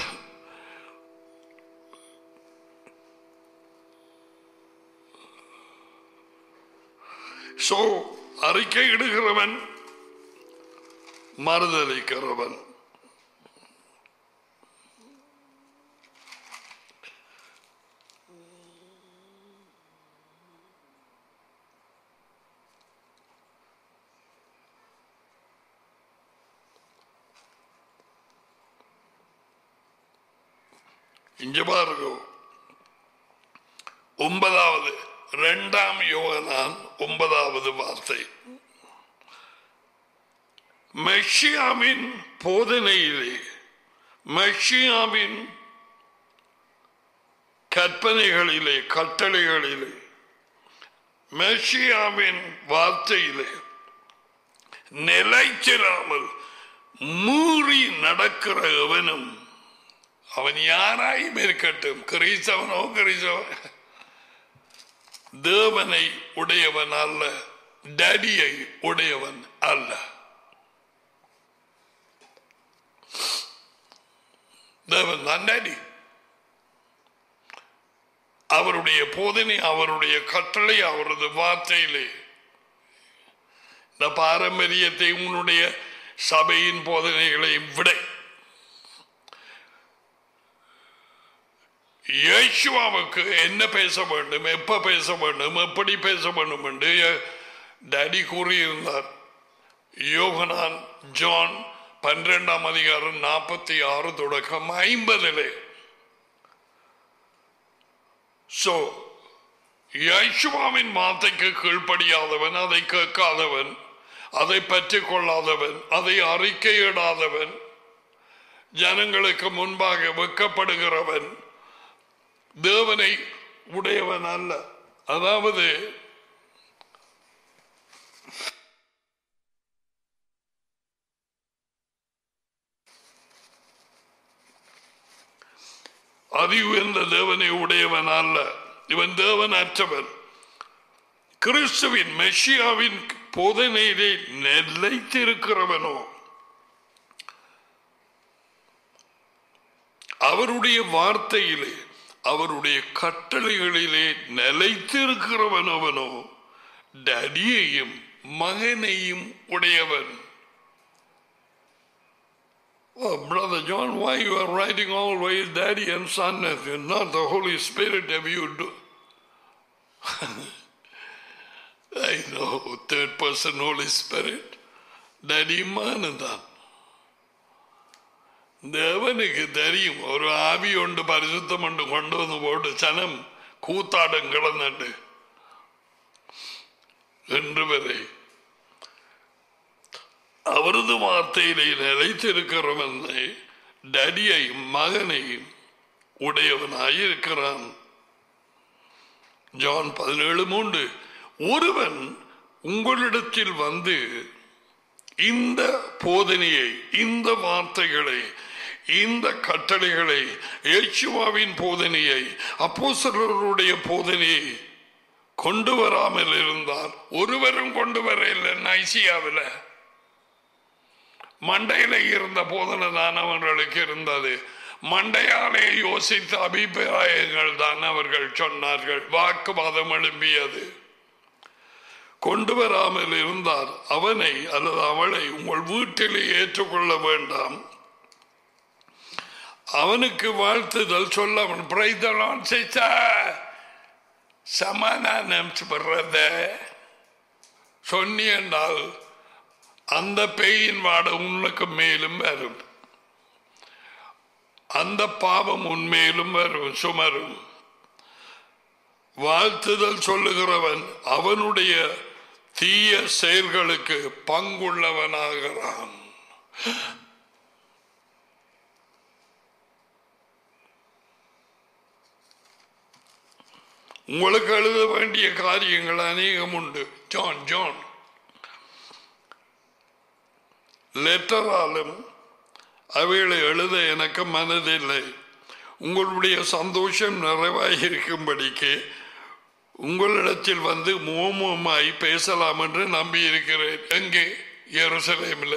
S1: சோ அறிக்கை இடுகிறவன் மறுதளிக்கிறவன் இங்க பாருங்க ஒன்பதாவது இரண்டாம் யோகனான் ஒன்பதாவது வார்த்தை மெஷியாவின் போதனையிலே மெஷியாவின் கற்பனைகளிலே கட்டளைகளிலே மெஷியாவின் வார்த்தையிலே நிலைச்சிராமல் மூறி நடக்கிற எவனும் அவன் யாராயும் இருக்கட்டும் கிறிஸ்தவனோ கிறிஸ்தவன் தேவனை உடையவன் அல்ல டடியை உடையவன் அல்ல தேவன் தான் டடி அவருடைய போதனை அவருடைய கட்டளை அவரது வார்த்தையிலே இந்த பாரம்பரியத்தை உன்னுடைய சபையின் போதனைகளை விட இயேசுவாவுக்கு என்ன பேச வேண்டும் எப்ப பேச வேண்டும் எப்படி பேச வேண்டும் என்று டாடி கூறியிருந்தார் யோகனான் ஜான் பன்னிரெண்டாம் அதிகாரம் நாற்பத்தி ஆறு தொடக்கம் ஐம்பதிலே சோ யேசுவாவின் வார்த்தைக்கு கீழ்ப்படியாதவன் அதை கேட்காதவன் அதை பற்றி கொள்ளாதவன் அதை அறிக்கையிடாதவன் ஜனங்களுக்கு முன்பாக வெக்கப்படுகிறவன் தேவனை உடையவன் அல்ல அதாவது அதி உயர்ந்த தேவனை உடையவன் அல்ல இவன் தேவன் அற்றவன் கிறிஸ்துவின் மெஷியாவின் போதனையிலே நிலைத்திருக்கிறவனோ அவருடைய வார்த்தையிலே அவருடைய கட்டளைகளிலே நிலைத்திருக்கிறவனவனோ டடியையும் மகனையும் உடையவன் Oh, Brother John, why you are writing always daddy and son and not the Holy Spirit have you do? I know, third person Holy Spirit. Daddy மானதான் தேவனுக்கு தெரியும் ஒரு ஆவி உண்டு பரிசுத்தம் உண்டு கொண்டு வந்து போட்டு சனம் கூத்தாடம் கிடந்துட்டு என்று வரை அவரது வார்த்தையிலே நிலைத்திருக்கிறவனை டடியையும் மகனையும் உடையவனாயிருக்கிறான் ஜான் பதினேழு மூன்று ஒருவன் உங்களிடத்தில் வந்து இந்த போதனையை இந்த வார்த்தைகளை இந்த கட்டளைகளை இயேசுவாவின் போதனையை அப்போஸ்தலருடைய போதனையை கொண்டு வராமல் இருந்தார் ஒருவரும் கொண்டு வர இல்லை ஐசியாவில் மண்டையில இருந்த போதனை தான் அவர்களுக்கு இருந்தது மண்டையாலே யோசித்த அபிப்பிராயங்கள் தான் அவர்கள் சொன்னார்கள் வாக்குவாதம் எழும்பியது கொண்டு வராமல் இருந்தார் அவனை அல்லது அவளை உங்கள் வீட்டிலே ஏற்றுக்கொள்ள வேண்டாம் அவனுக்கு வாழ்த்துதல் சொல்ல அவன் பிரைதலான் செய்த சமாதானம் பெறத சொன்னி என்றால் அந்த பேயின் வாட உனக்கு மேலும் வரும் அந்த பாவம் உன்மேலும் வரும் சுமரும் வாழ்த்துதல் சொல்லுகிறவன் அவனுடைய தீய செயல்களுக்கு பங்குள்ளவனாகிறான் உங்களுக்கு எழுத வேண்டிய காரியங்கள் அநேகம் உண்டு ஜான் ஜான் லெட்டராலும் அவைகளை எழுத எனக்கு மனதில்லை உங்களுடைய சந்தோஷம் நிறைவாக இருக்கும்படிக்கு உங்களிடத்தில் வந்து மோமமாய் பேசலாம் என்று நம்பி இருக்கிறேன் எங்கே எருசலேமில்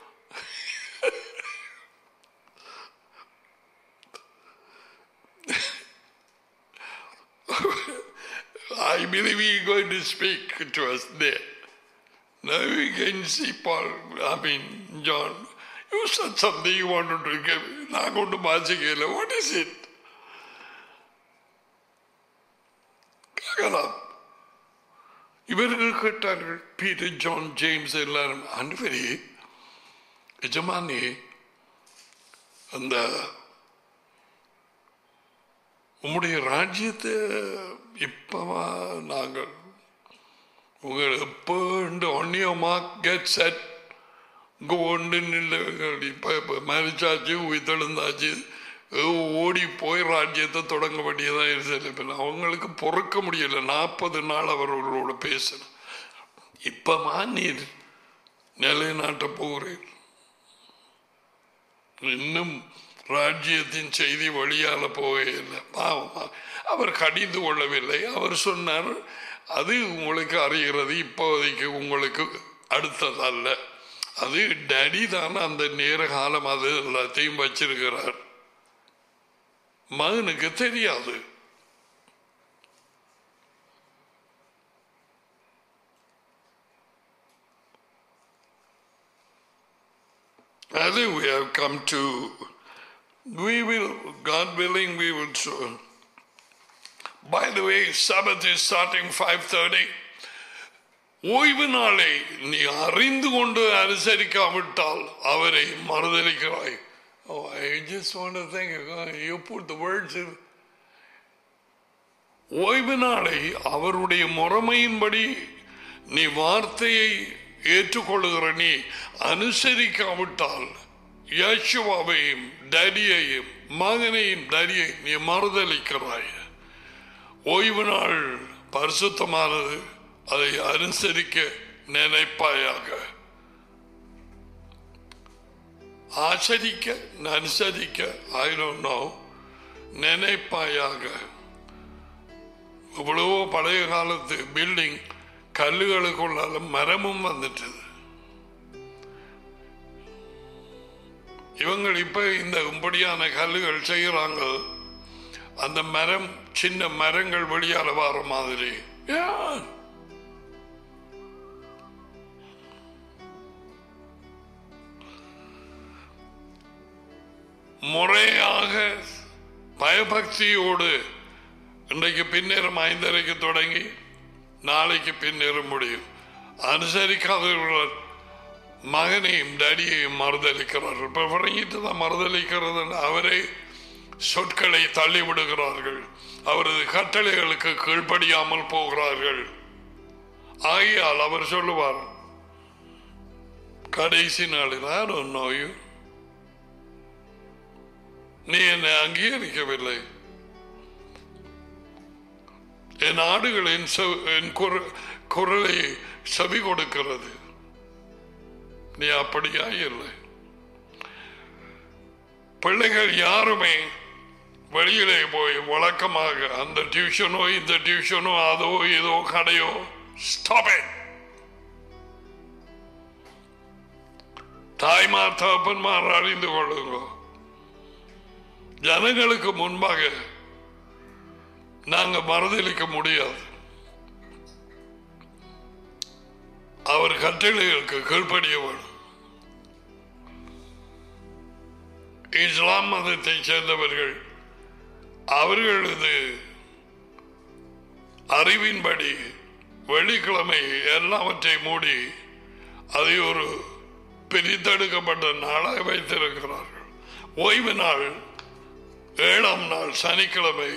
S1: I believe he is going to speak to us there. Now we can see Paul, I mean, John, you said something you wanted to give. நான் கொண்டு வாசிக்கல வாட் இஸ் இட் கேட்கலாம் இவர்கள் கேட்டார்கள் பீட்டர் ஜான் ஜேம்ஸ் எல்லாரும் அன்றுவரே எஜமானே அந்த உம்முடைய ராஜ்யத்தை இப்பவா நாங்கள் உங்கள் எப்போ ஒன்னியமா கெட் செட் இங்கே ஒன்று நில்லுங்கள் இப்போ இப்போ மறிச்சாச்சு உயிர்த்தெழுந்தாச்சு ஓடி போய் ராஜ்யத்தை தொடங்க வேண்டியதாக இருந்தது அவங்களுக்கு பொறுக்க முடியல நாற்பது நாள் அவர்களோட பேசணும் இப்பமா நீர் நிலைநாட்ட போகிறேன் இன்னும் ராஜ்யத்தின் செய்தி வழியால போகவில்லை பாவமா அவர் கடிந்து கொள்ளவில்லை அவர் சொன்னார் அது உங்களுக்கு அறிகிறது இப்போதைக்கு உங்களுக்கு அடுத்ததல்ல அது டடி தான் அந்த நேர காலம் அது எல்லாத்தையும் வச்சிருக்கிறார் மகனுக்கு தெரியாது I think we have come to. We will, God willing, we will. so- By the way, Sabbath is starting 5:30. ஓய்வு நாளை நீ அறிந்து கொண்டு அனுசரிக்காவிட்டால் அவரை மறுதளிக்கிறாய் Oh, I just want to think, uh, you put the words in. ஓய்வு நாளை அவருடைய முறைமையின்படி நீ வார்த்தையை ஏற்றுக்கொள்ளுகிற நீ அனுசரிக்காவிட்டால் யேசுவாவையும் டடியையும் மகனையும் டடியை நீ மறுதளிக்கிறாய் ஓய்வு நாள் பரிசுத்தமானது அதை அனுசரிக்க நினைப்பாயாக ஆச்சரிக்க அனுசரிக்க ஐ டோன்ட் நோ நினைப்பாயாக இவ்வளவோ பழைய காலத்து பில்டிங் கல்லுகளுக்குள்ளால மரமும் வந்துட்டது இவங்க இப்ப இந்த இப்படியான கல்லுகள் செய்யறாங்க அந்த மரம் சின்ன மரங்கள் வெளியால வர மாதிரி Yeah. முறையாக பயபக்தியோடு இன்றைக்கு பின்னேறும் ஐந்தரைக்கு தொடங்கி நாளைக்கு பின்னேறும் முடியும் அனுசரிக்காதவர்கள் மகனையும் டடியையும் மறுதளிக்கிறார்கள் இப்ப வழங்கிட்டு தான் மறுதளிக்கிறது அவரை சொற்களை தள்ளி விடுகிறார்கள் அவரது கட்டளைகளுக்கு கீழ்ப்படியாமல் போகிறார்கள் ஆகையால் அவர் சொல்லுவார் கடைசி நாளில் I don't know you. நீ என்னை அங்கீகரிக்கவில்லை என் ஆடுகளின் செவ்- என் குர- குரலை செவி கொடுக்கிறது நீ அப்படியா இல்லை பிள்ளைகள் யாருமே வெளியிலே போய் வழக்கமாக அந்த டியூஷனோ இந்த டியூஷனோ அதோ இதோ கடையோ ஸ்டாப் தாய்மார் தகப்பன்மார் அறிந்து கொள்ளுங்க ஜனங்களுக்கு முன்பாக நாங்க மறுதளிக்க முடியாது அவர் கட்டளைகளுக்கு கீழ்ப்படிய வேணும் இஸ்லாம் மதத்தை சேர்ந்தவர்கள் அவர்களது அறிவின்படி வெள்ளிக்கிழமை எல்லாவற்றை மூடி அதை ஒரு பிரித்தெடுக்கப்பட்ட நாளாக வைத்திருக்கிறார்கள் ஓய்வு நாள் ஏழாம் நாள் சனிக்கிழமை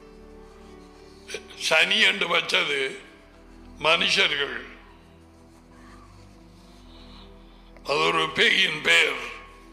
S1: சனி என்று வச்சது மனுஷர்கள் அது ஒரு பேயின் பெயர்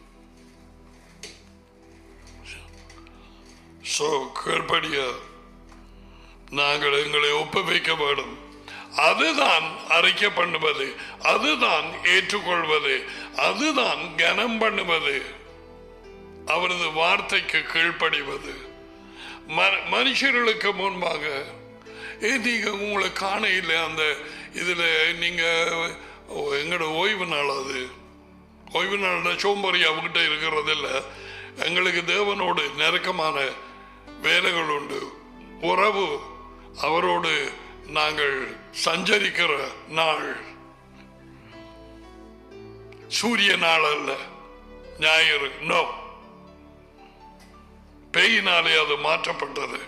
S1: சோ கீழ்படிய நாங்கள் எங்களை ஒப்புவிக்க வேண்டும் அதுதான் அறிக்கை பண்ணுவது அதுதான் ஏற்றுக்கொள்வது அதுதான் கனம் பண்ணுவது அவரது வார்த்தைக்கு கீழ்ப்படிவது ம- மனுஷர்களுக்கு முன்பாக ஏ நீங்க உங்களை காண இல்லை அந்த இதுல நீங்க ஓ, எங்களோட ஓய்வு நாள் அது ஓய்வு நாள் சோம்பறி அவகிட்ட இருக்கிறது இல்ல எங்களுக்கு தேவனோடு நெருக்கமான வேலைகள் உண்டு உறவு அவரோடு நாங்கள் சஞ்சரிக்கிற நாள் சூரிய நாள் அல்ல ஞாயிறு நோ பேயினாலே அது மாற்றப்பட்டது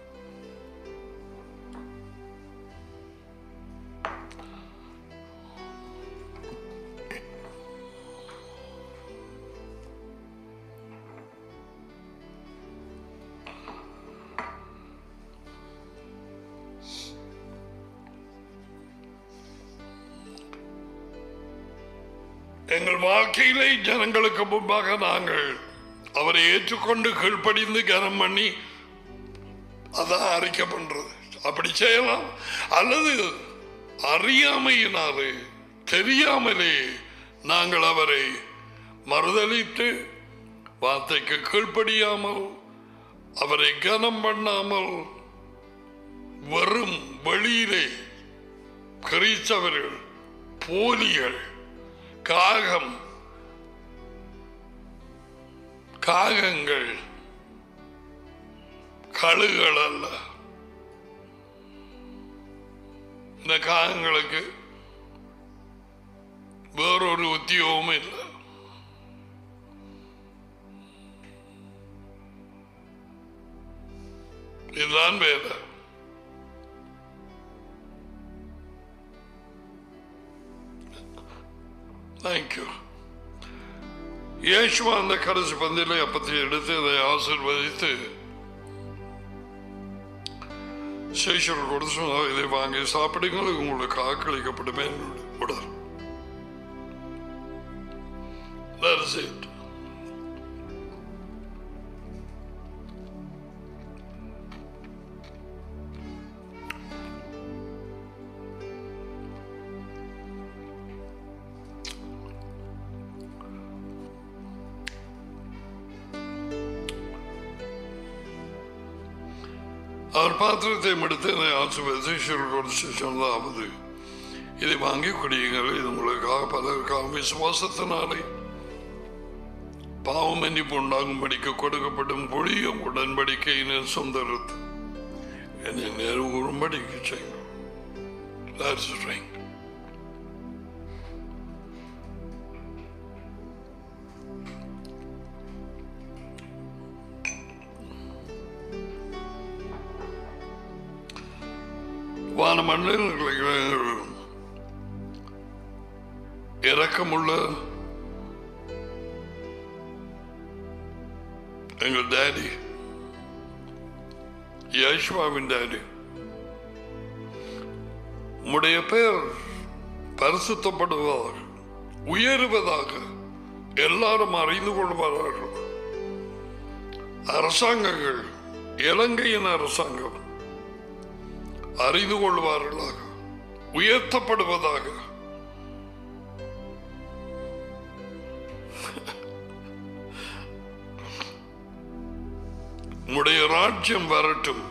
S1: எங்கள் வாழ்க்கையிலே ஜனங்களுக்கு முன்பாக நாங்கள் அவரை ஏற்றுக்கொண்டு கீழ்ப்படிந்து கனம் பண்ணி அதான் அறிக்கை பண்றது அப்படி செய்யலாம் அல்லது அறியாமையினாலே தெரியாமலே நாங்கள் அவரை மறுதலித்து வார்த்தைக்கு கீழ்ப்படியாமல் அவரை கனம் பண்ணாமல் வெறும் வெளியிலே கிறிஸ்தவர்கள் போலிகள் காகம் காகங்கள் கழுகுகள் அல்ல இந்த காகங்களுக்கு வேறொரு உத்தியோகமும் இல்லை இதுதான் வேலை தேங்க்யூ இயேசுவா அந்த கடைசி பந்தியில அப்பத்தை எடுத்து அதை ஆசிர்வதித்து சேஷர் கொடுத்து சொன்னார் இதை வாங்கி சாப்பிடுங்கள் உங்களுக்கு ஆக்களிக்கப்படுமே உடல் That's it. அவர் பாத்திரத்தை எடுத்து என்னை ஆசிர்வதித்து கொடுத்து சொன்னதாவது இதை வாங்கி குடியுங்கள் இது உங்களுக்காக பலருக்காக விசுவாசத்தினாலே பாவம் மன்னிப்பு உண்டாகும்படிக்கு கொடுக்கப்படும் புதிய உடன்படிக்கையின் சொந்த ரத்தம் என்னை நேரும்படிக்கு செய்யும் That's the drink. வானமண்ணில் இரக்கமுள்ள எங்கள் டேடி யேசுவாவின் டேடி உம்முடைய பெயர் பரிசுத்தப்படுவதாக உயருவதாக எல்லாரும் அறிந்து கொள்வார்கள் அரசாங்கங்கள் இலங்கையின் அரசாங்கம் அறிந்து கொள்வார்களாக உயர்த்தப்படுவதாக உம்முடைய ராஜ்யம் வரட்டும்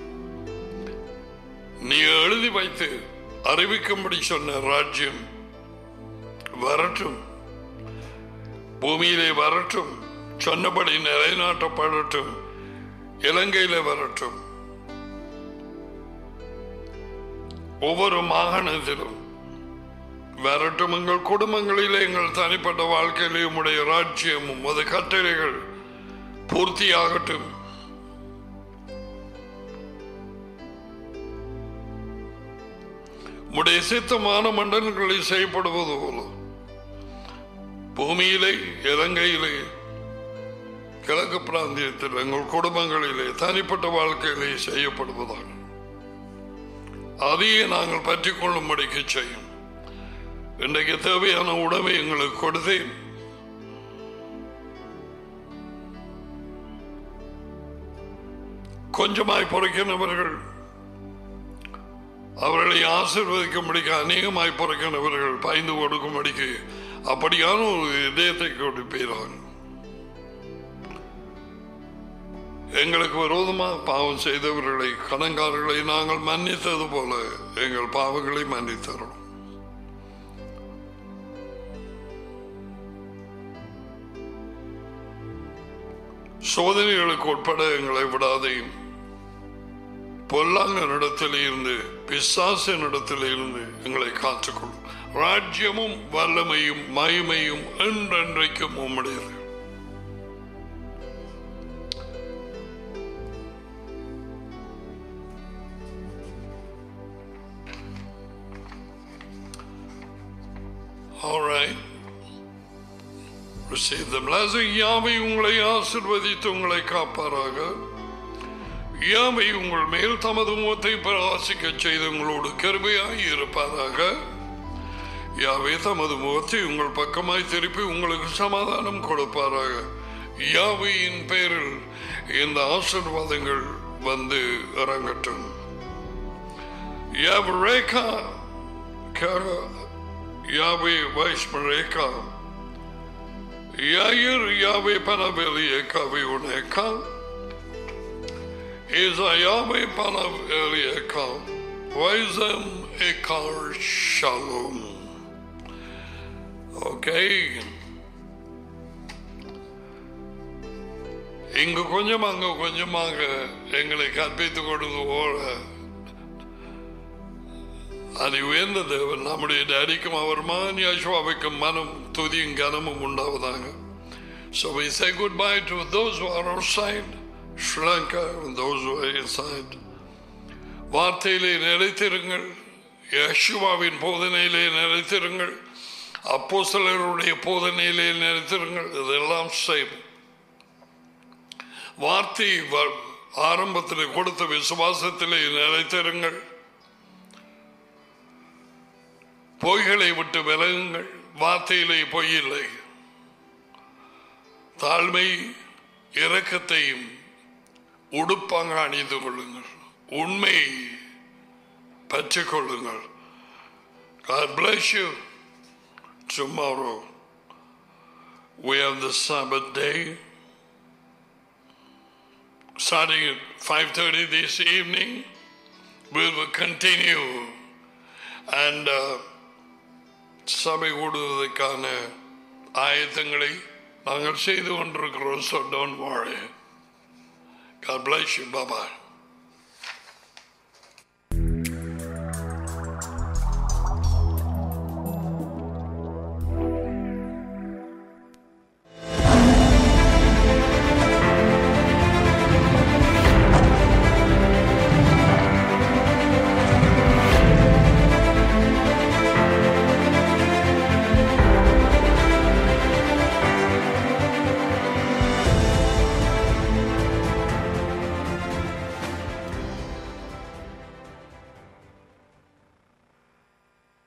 S1: நீ எழுதி வைத்து அறிவிக்கும்படி சொன்ன ராஜ்யம் வரட்டும் பூமியிலே வரட்டும் சொன்னபடி நிலைநாட்டப்படட்டும் இலங்கையில வரட்டும் ஒவ்வொரு மாகாணத்திலும் வரட்டும் எங்கள் குடும்பங்களிலே எங்கள் தனிப்பட்ட வாழ்க்கையிலே உடைய ராஜ்யமும் அது கட்டளைகள் பூர்த்தியாகட்டும் உடைய சித்தமான மண்டலங்களில் செய்யப்படுவது போல பூமியிலே இலங்கையிலே கிழக்கு பிராந்தியத்தில் எங்கள் குடும்பங்களிலே தனிப்பட்ட வாழ்க்கையிலே செய்யப்படுவதாக அதையே நாங்கள் பற்றி கொள்ளும்படிக்கு செய்யும் இன்றைக்கு தேவையான உணவை எங்களுக்கு கொடுத்தேன் கொஞ்சமாய் பொறுக்கினவர்கள் அவர்களை ஆசிர்வதிக்கும்படிக்கு அநேகமாய் பொறுக்கினவர்கள் பயந்து கொடுக்கும்படிக்கு அப்படியான ஒரு இதயத்தை கொடுப்பீர்கள் எங்களுக்கு விரோதமாக பாவம் செய்தவர்களை கடன்காரர்களை நாங்கள் மன்னித்தது போல எங்கள் பாவங்களை மன்னித்தரும் சோதனைகளுக்கு உட்பட எங்களை விடாதையும் பொல்லாங்கனிடத்தில் இருந்து பிசாசினிடத்தில் இருந்து எங்களை காத்துக்கொள்ளும் ராஜ்யமும் வல்லமையும் மகிமையும் என்றென்றைக்கும் உம்முடையது All right. Receive the blessing. யாவை உங்களை ஆசிர்வதித்து உங்களை காப்பாராக யாவை உங்கள் மேல் தமது முகத்தை பிரகாசிக்க செய்து உங்களோடு கருமையாய் இருப்பாராக யாவே தமது முகத்தை உங்கள் பக்கமாய் திருப்பி உங்களுக்கு சமாதானம் கொடுப்பாராக யாவையின் பெயரில் இந்த ஆசிர்வாதங்கள் வந்து இறங்கட்டும் யாவரேகா யாவே வைஷ்மரேகா Yair Yahweh Panaveli Ekavi Uneka is a Yahweh Panaveli Eka Wisdom Ekar Shalom. Okay. இங்கு கொஞ்சம் அங்க கொஞ்சமாக எங்களை கற்பித்துக் கொடுத்து ஓட அது உயர்ந்த தேவன் நம்முடைய டேடிக்கும் அவர் மகன் யசுவாவுக்கும் மனம் துதியும் கனமும் உண்டாவதாக So we say goodbye to those who are outside. Sri Lanka and those who are inside. வார்த்தையிலே நிலைத்திருங்கள் யேசுவாவின் போதனையிலே நிலைத்திருங்கள் அப்போஸ்தலருடைய போதனையிலே நிலைத்திருங்கள் இதெல்லாம் செய்யும் வார்த்தை வ- ஆரம்பத்தில் கொடுத்த விசுவாசத்திலே நிலைத்திருங்கள் பொய்களை விட்டு விலகுங்கள் வார்த்தையிலே பொய் இல்லை தாழ்மை இரக்கத்தையும் உடுப்பாங்க அணிந்து கொள்ளுங்கள் உண்மை பற்றிக் கொள்ளுங்கள் God bless you. Tomorrow we have the Sabbath day. Starting at 5.30 this evening, we will continue. And uh, சபை கூடுவதற்கான ஆயத்தங்களை நாங்கள் செய்து கொண்டிருக்கிறோம் so don't worry God bless you bye bye